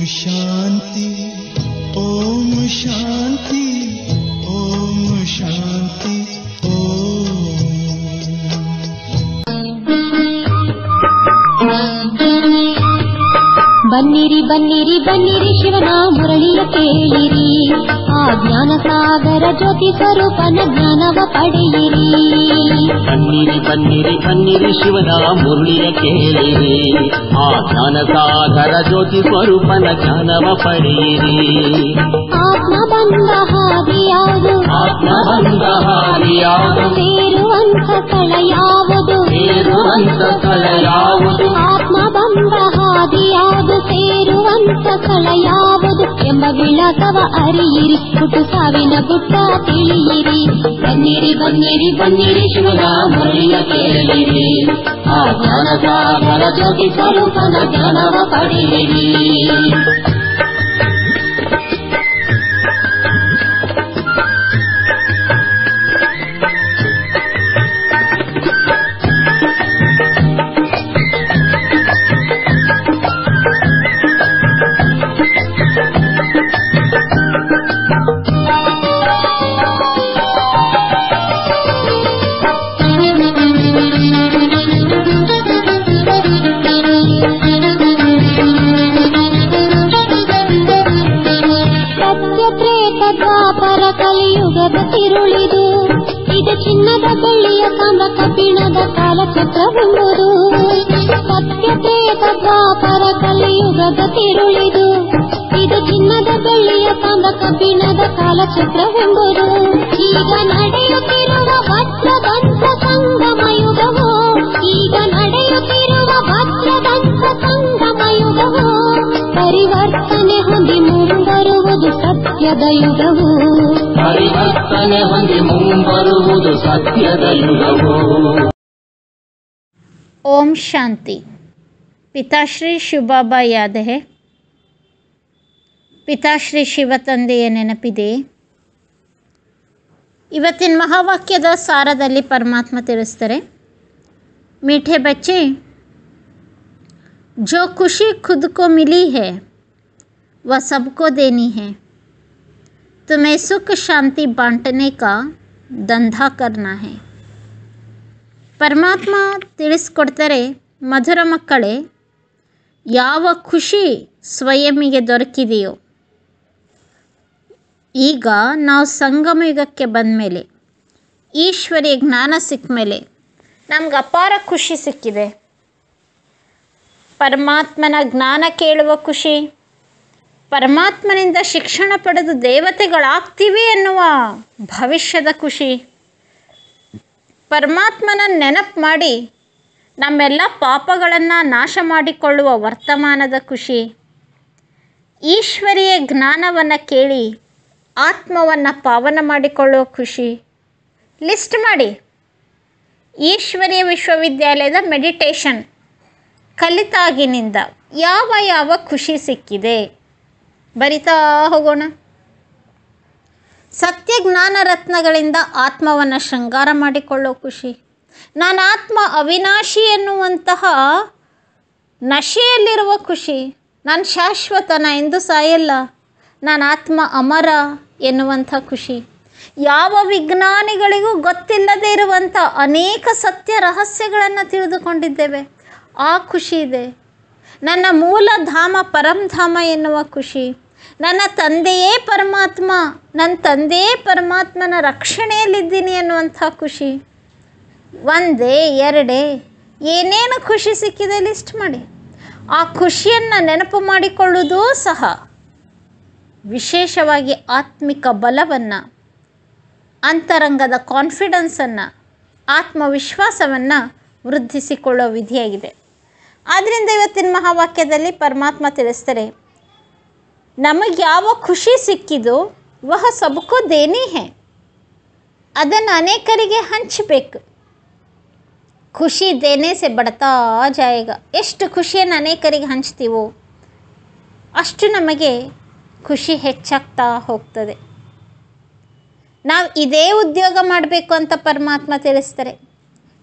ಶಾಂತಿ ಓಂ ಶಾಂತಿ ಓಂ ಶಾಂತಿ ಓಂ ಬನ್ನಿರಿ ಬನ್ನಿರಿ ಬನ್ನಿರಿ ಶಿವನ ಮುರಳಿಯ ಕೇಳಿರಿ ಆ ಜ್ಞಾನ ಸಾಗರ ಜ್ಯೋತಿ ಸ್ವರೂಪನ ಜ್ಞಾನವ ಪಡೆಯಿರಿ ಬನ್ನಿರಿ ಬನ್ನಿರಿ ಬನ್ನಿರಿ ಶಿವನ ಮುರುಳಿಯ ಕೇಳಿರಿ ಆ ಜ್ಞಾನ ಸಾಗರ ಜ್ಯೋತಿ ಸ್ವರೂಪನ ಜ್ಞಾನವ ಪಡೆಯಿರಿ ಆತ್ಮ ಬಂದ ಹಾದಿ ಯಾವುದು ಆತ್ಮ ಬಂದ ಹಾದಿಯಾವುದು ಸೇರುವಂತ ಸ್ಥಳ ಯಾವುದು ಸೇರುವಂತ ಸ್ಥಳ ಯಾವುದು ಆತ್ಮ ಬಂದ ಹಾದಿ ಯಾವುದು ಸೇರುವಂತ ಸ್ಥಳ ಯಾವುದು ಎಂಬ ವಿಳಾಸವ ಅರಿಯಿರಿ ಹುಟ್ಟು ಸಾವಿನ ಗುಟ್ಟ ತಿಳಿಯಿರಿ ಬನ್ನಿರಿ ಬನ್ನಿರಿ ಬನ್ನಿರಿ ಶಿವನ ಮುರುಳಿಯ ಕೇಳಿರಿ ಆ ಜ್ಞಾನ ಸಾಗರ ಜ್ಯೋತಿ ಸ್ವರೂಪನ ಜ್ಞಾನವ ಪಡೆಯಿರಿ ಸತ್ಯ ಪ್ರೇತ ದ್ವಾಪರ ಕಲಿಯುಗದ ತಿರುಳಿದು ಇದು ಚಿನ್ನದ ಬೆಳ್ಳಿಯ ತಾಮ್ರ ಕಬ್ಬಿಣದ ಕಾಲಚಕ್ರವೆಂಬುದು ಸತ್ಯ ಪ್ರೇತ ದ್ವಾಪರ ಕಲಿಯುಗದ ತಿರುಳಿದು ಇದು ಚಿನ್ನದ ಬೆಳ್ಳಿಯ ತಾಮ್ರ ಕಬ್ಬಿಣದ ಕಾಲಚಕ್ರವೆಂಬುದು ಈಗ ನಡೆಯುತ್ತಿರುವ ವಜ್ರದಂತ ಸಂಗಮ ಯುಗವು ಈಗ ನಡೆಯುತ್ತಿರುವ ವಜ್ರದಂತ ಸಂಗಮ ಯುಗವು ಪರಿವರ್ತನೆ ಹೊಂದಿ ಮುಂಬರುವುದು ಸತ್ಯದ ಯುಗವು ಪರಿವರ್ತನೆ ಹೊಂದಿ ಮುಂಬರುವುದು ಸತ್ಯದ ಯುಗವು ಓಂ ಶಾಂತಿ ಪಿತಾಶ್ರೀ ಶಿವಬಾಬಾ ಯಾದೆ ಪಿತಾಶ್ರೀ ಶಿವತಂದೆಯ ನೆನಪಿದೆ ಇವತ್ತಿನ ಮಹಾವಾಕ್ಯದ ಸಾರದಲ್ಲಿ ಪರಮಾತ್ಮ ತಿಳಿಸ್ತಾರೆ ಮೀಠೆ ಬಚ್ಚೆ जो खुशी खुद को मिली है वह सबको देनी है तुम्हें सुख शांति बांटने का ದಂಧಾ करना है ಪರಮಾತ್ಮ ತಿಳಿಸ್ಕೊಡ್ತಾರೆ ಮಧುರ ಮಕ್ಕಳೇ ಯಾವ ಖುಷಿ ಸ್ವಯಂಗೆ ದೊರಕಿದೆಯೋ ಈಗ ನಾವು ಸಂಗಮ ಯುಗಕ್ಕೆ ಬಂದ ಮೇಲೆ ಈಶ್ವರಿಯ ಜ್ಞಾನ ಸಿಕ್ಕ ಮೇಲೆ ನಮ್ಗೆ ಅಪಾರ ಖುಷಿ ಸಿಕ್ಕಿದೆ ಪರಮಾತ್ಮನ ಜ್ಞಾನ ಕೇಳುವ ಖುಷಿ ಪರಮಾತ್ಮನಿಂದ ಶಿಕ್ಷಣ ಪಡೆದು ದೇವತೆಗಳಾಗ್ತೀವಿ ಎನ್ನುವ ಭವಿಷ್ಯದ ಖುಷಿ ಪರಮಾತ್ಮನ ನೆನಪು ಮಾಡಿ ನಮ್ಮೆಲ್ಲ ಪಾಪಗಳನ್ನು ನಾಶ ಮಾಡಿಕೊಳ್ಳುವ ವರ್ತಮಾನದ ಖುಷಿ ಈಶ್ವರಿಯ ಜ್ಞಾನವನ್ನು ಕೇಳಿ ಆತ್ಮವನ್ನು ಪಾವನ ಮಾಡಿಕೊಳ್ಳುವ ಖುಷಿ ಲಿಸ್ಟ್ ಮಾಡಿ ಈಶ್ವರಿಯ ವಿಶ್ವವಿದ್ಯಾಲಯದ ಮೆಡಿಟೇಷನ್ ಕಲಿತಾಗಿನಿಂದ ಯಾವ ಯಾವ ಖುಷಿ ಸಿಕ್ಕಿದೆ ಬರಿತಾ ಹೋಗೋಣ ಸತ್ಯ ಜ್ಞಾನ ರತ್ನಗಳಿಂದ ಆತ್ಮವನ್ನು ಶೃಂಗಾರ ಮಾಡಿಕೊಳ್ಳೋ ಖುಷಿ ನಾನು ಆತ್ಮ ಅವಿನಾಶಿ ಎನ್ನುವಂತಹ ನಶೆಯಲ್ಲಿರುವ ಖುಷಿ ನಾನು ಶಾಶ್ವತ ನಾ ಎಂದು ಸಾಯಲ್ಲ ನಾನು ಆತ್ಮ ಅಮರ ಎನ್ನುವಂಥ ಖುಷಿ ಯಾವ ವಿಜ್ಞಾನಿಗಳಿಗೂ ಗೊತ್ತಿಲ್ಲದೇ ಇರುವಂಥ ಅನೇಕ ಸತ್ಯ ರಹಸ್ಯಗಳನ್ನು ತಿಳಿದುಕೊಂಡಿದ್ದೇವೆ ಆ ಖುಷಿ ಇದೆ ನನ್ನ ಮೂಲ ಧಾಮ ಪರಂಧಾಮ ಎನ್ನುವ ಖುಷಿ ನನ್ನ ತಂದೆಯೇ ಪರಮಾತ್ಮ ನನ್ನ ತಂದೆಯೇ ಪರಮಾತ್ಮನ ರಕ್ಷಣೆಯಲ್ಲಿದ್ದೀನಿ ಅನ್ನುವಂಥ ಖುಷಿ ಒಂದೇ ಎರಡೇ ಏನೇನು ಖುಷಿ ಸಿಕ್ಕಿದೆ ಲಿಸ್ಟ್ ಮಾಡಿ ಆ ಖುಷಿಯನ್ನು ನೆನಪು ಮಾಡಿಕೊಳ್ಳುವುದೂ ಸಹ ವಿಶೇಷವಾಗಿ ಆತ್ಮಿಕ ಬಲವನ್ನು ಅಂತರಂಗದ ಕಾನ್ಫಿಡೆನ್ಸನ್ನು ಆತ್ಮವಿಶ್ವಾಸವನ್ನು ವೃದ್ಧಿಸಿಕೊಳ್ಳೋ ವಿಧಿಯಾಗಿದೆ ಆದ್ದರಿಂದ ಇವತ್ತಿನ ಮಹಾವಾಕ್ಯದಲ್ಲಿ ಪರಮಾತ್ಮ ತಿಳಿಸ್ತಾರೆ ನಮಗೆ ಯಾವ ಖುಷಿ ಸಿಕ್ಕಿದೋ ವಹ ಸಬಕೋ ದೇನಿ ಹೇ ಅದನ್ನು ಅನೇಕರಿಗೆ ಹಂಚಬೇಕು ಖುಷಿ ದೇನೆ ಸೆ ಬಡ್ತಾ ಜಾಯಗ ಎಷ್ಟು ಖುಷಿಯನ್ನು ಅನೇಕರಿಗೆ ಹಂಚ್ತೀವೋ ಅಷ್ಟು ನಮಗೆ ಖುಷಿ ಹೆಚ್ಚಾಗ್ತಾ ಹೋಗ್ತದೆ ನಾವು ಇದೇ ಉದ್ಯೋಗ ಮಾಡಬೇಕು ಅಂತ ಪರಮಾತ್ಮ ತಿಳಿಸ್ತಾರೆ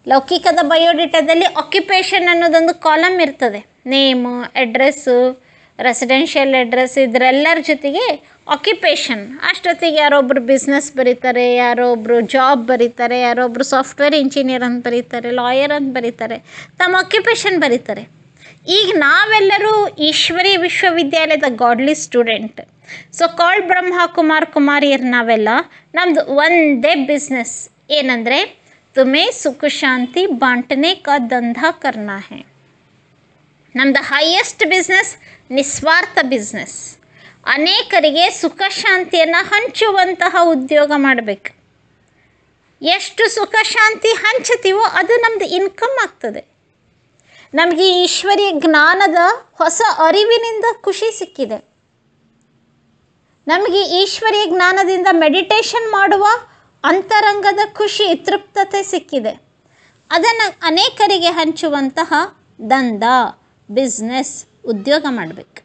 ಲೌಕಿಕದ ಬಯೋಡೇಟಾದಲ್ಲಿ ಆಕ್ಯುಪೇಷನ್ ಅನ್ನೋದೊಂದು ಕಾಲಮ್ ಇರ್ತದೆ ನೇಮು ಅಡ್ರೆಸ್ಸು ರೆಸಿಡೆನ್ಷಿಯಲ್ ಅಡ್ರೆಸ್ ಇದರೆಲ್ಲರ ಜೊತೆಗೆ ಆಕ್ಯುಪೇಷನ್ ಅಷ್ಟೊತ್ತಿಗೆ ಯಾರೊಬ್ಬರು ಬಿಸ್ನೆಸ್ ಬರೀತಾರೆ ಯಾರೊಬ್ಬರು ಜಾಬ್ ಬರೀತಾರೆ ಯಾರೊಬ್ಬರು ಸಾಫ್ಟ್ವೇರ್ ಇಂಜಿನಿಯರ್ ಅಂತ ಬರೀತಾರೆ ಲಾಯರ್ ಅಂತ ಬರೀತಾರೆ ತಮ್ಮ ಆಕ್ಯುಪೇಷನ್ ಬರೀತಾರೆ ಈಗ ನಾವೆಲ್ಲರೂ ಈಶ್ವರಿ ವಿಶ್ವವಿದ್ಯಾಲಯದ ಗಾಡ್ಲಿ ಸ್ಟೂಡೆಂಟ್ ಸೊ ಕಾಳ್ ಬ್ರಹ್ಮ ಕುಮಾರ್ ಕುಮಾರಿಯರು ನಾವೆಲ್ಲ ನಮ್ಮದು ಒಂದೇ ಬಿಸ್ನೆಸ್ ಏನಂದರೆ ತುಮೇ ಸುಖ ಶಾಂತಿ ಬಾಂಟನೆ ಕಾ ದಂಧ ಕರ್ನಾ ಹೇ ನಮ್ಮದು ಹೈಯೆಸ್ಟ್ ಬಿಸ್ನೆಸ್ ನಿಸ್ವಾರ್ಥ ಬಿಸ್ನೆಸ್ ಅನೇಕರಿಗೆ ಸುಖ ಶಾಂತಿಯನ್ನು ಹಂಚುವಂತಹ ಉದ್ಯೋಗ ಮಾಡಬೇಕು ಎಷ್ಟು ಸುಖ ಶಾಂತಿ ಹಂಚ್ತೀವೋ ಅದು ನಮ್ಮದು ಇನ್ಕಮ್ ಆಗ್ತದೆ ನಮಗೆ ಈಶ್ವರೀಯ ಜ್ಞಾನದ ಹೊಸ ಅರಿವಿನಿಂದ ಖುಷಿ ಸಿಕ್ಕಿದೆ ನಮಗೆ ಈಶ್ವರೀಯ ಜ್ಞಾನದಿಂದ ಮೆಡಿಟೇಷನ್ ಮಾಡುವ ಅಂತರಂಗದ ಖುಷಿ ತೃಪ್ತತೆ ಸಿಕ್ಕಿದೆ ಅದನ್ನು ಅನೇಕರಿಗೆ ಹಂಚುವಂತಹ ದಂಧ ಬಿಸ್ನೆಸ್ ಉದ್ಯೋಗ ಮಾಡಬೇಕು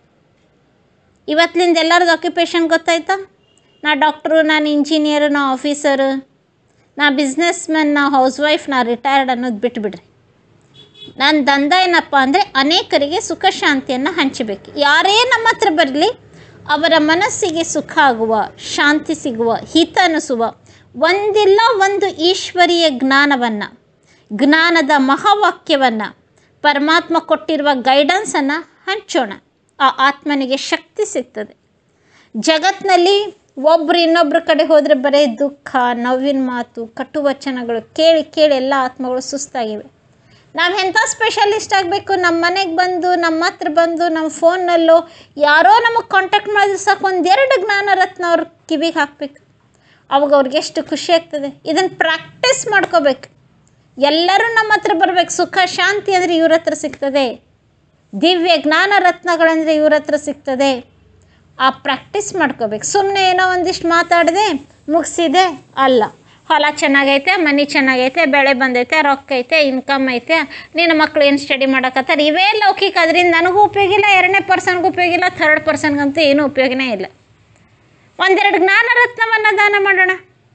ಇವತ್ತಿನಿಂದ ಎಲ್ಲರದ್ದು ಆಕ್ಯುಪೇಷನ್ ಗೊತ್ತಾಯ್ತಾ ನಾ ಡಾಕ್ಟ್ರು ನಾನು ಇಂಜಿನಿಯರು ನಾ ಆಫೀಸರು ನಾ ಬಿಸ್ನೆಸ್ ಮ್ಯಾನ್ ನಾ ಹೌಸ್ ವೈಫ್ ನಾ ರಿಟೈರ್ಡ್ ಅನ್ನೋದು ಬಿಟ್ಬಿಡ್ರಿ ನನ್ನ ದಂಧ ಏನಪ್ಪ ಅಂದರೆ ಅನೇಕರಿಗೆ ಸುಖ ಶಾಂತಿಯನ್ನು ಹಂಚಬೇಕು ಯಾರೇ ನಮ್ಮ ಹತ್ರ ಬರಲಿ ಅವರ ಮನಸ್ಸಿಗೆ ಸುಖ ಆಗುವ ಶಾಂತಿ ಸಿಗುವ ಹಿತ ಅನಿಸುವ ಒಂದಿಲ್ಲ ಒಂದು ಈಶ್ವರೀಯ ಜ್ಞಾನವನ್ನು ಜ್ಞಾನದ ಮಹಾವಾಕ್ಯವನ್ನು ಪರಮಾತ್ಮ ಕೊಟ್ಟಿರುವ ಗೈಡೆನ್ಸನ್ನು ಹಂಚೋಣ ಆ ಆತ್ಮನಿಗೆ ಶಕ್ತಿ ಸಿಗ್ತದೆ ಜಗತ್ತಿನಲ್ಲಿ ಒಬ್ಬರು ಇನ್ನೊಬ್ಬರ ಕಡೆ ಹೋದರೆ ಬರೀ ದುಃಖ ನೋವಿನ ಮಾತು ಕಟುವಚನಗಳು ಕೇಳಿ ಕೇಳಿ ಎಲ್ಲ ಆತ್ಮಗಳು ಸುಸ್ತಾಗಿವೆ ನಾವು ಎಂಥ ಸ್ಪೆಷಲಿಸ್ಟ್ ಆಗಬೇಕು ನಮ್ಮ ಮನೆಗೆ ಬಂದು ನಮ್ಮ ಹತ್ರ ಬಂದು ನಮ್ಮ ಫೋನ್ನಲ್ಲೋ ಯಾರೋ ನಮಗೆ ಕಾಂಟ್ಯಾಕ್ಟ್ ಮಾಡಿದ್ರೆ ಸಾಕು ಒಂದೆರಡು ಜ್ಞಾನ ರತ್ನ ಅವ್ರ ಕಿವಿಗೆ ಹಾಕಬೇಕು ಅವಾಗ ಅವ್ರಿಗೆ ಎಷ್ಟು ಖುಷಿ ಆಗ್ತದೆ ಇದನ್ನು ಪ್ರಾಕ್ಟೀಸ್ ಮಾಡ್ಕೋಬೇಕು ಎಲ್ಲರೂ ನಮ್ಮ ಹತ್ರ ಬರಬೇಕು ಸುಖ ಶಾಂತಿ ಅಂದರೆ ಇವ್ರ ಹತ್ರ ಸಿಗ್ತದೆ ದಿವ್ಯ ಜ್ಞಾನ ರತ್ನಗಳಂದರೆ ಇವ್ರ ಹತ್ರ ಸಿಗ್ತದೆ ಆ ಪ್ರಾಕ್ಟೀಸ್ ಮಾಡ್ಕೋಬೇಕು ಸುಮ್ಮನೆ ಏನೋ ಒಂದಿಷ್ಟು ಮಾತಾಡಿದೆ ಮುಗಿಸಿದೆ ಅಲ್ಲ ಹೊಲ ಚೆನ್ನಾಗೈತೆ ಮನೆ ಚೆನ್ನಾಗೈತೆ ಬೆಳೆ ಬಂದೈತೆ ರೊಕ್ಕ ಐತೆ ಇನ್ಕಮ್ ಐತೆ ನಿನ್ನ ಮಕ್ಳು ಏನು ಸ್ಟಡಿ ಮಾಡಕತ್ತಾರೆ ಇವೇ ಲೌಕಿಕ ಅದರಿಂದ ನನಗೂ ಉಪಯೋಗ ಇಲ್ಲ ಎರಡನೇ ಪರ್ಸನ್ಗೂ ಉಪಯೋಗ ಇಲ್ಲ ಥರ್ಡ್ ಪರ್ಸನ್ಗಂತೂ ಏನೂ ಉಪಯೋಗನೇ ಇಲ್ಲ ಒಂದೆರಡು ಜ್ಞಾನ ರತ್ನವನ್ನು ದಾನ ಮಾಡೋಣ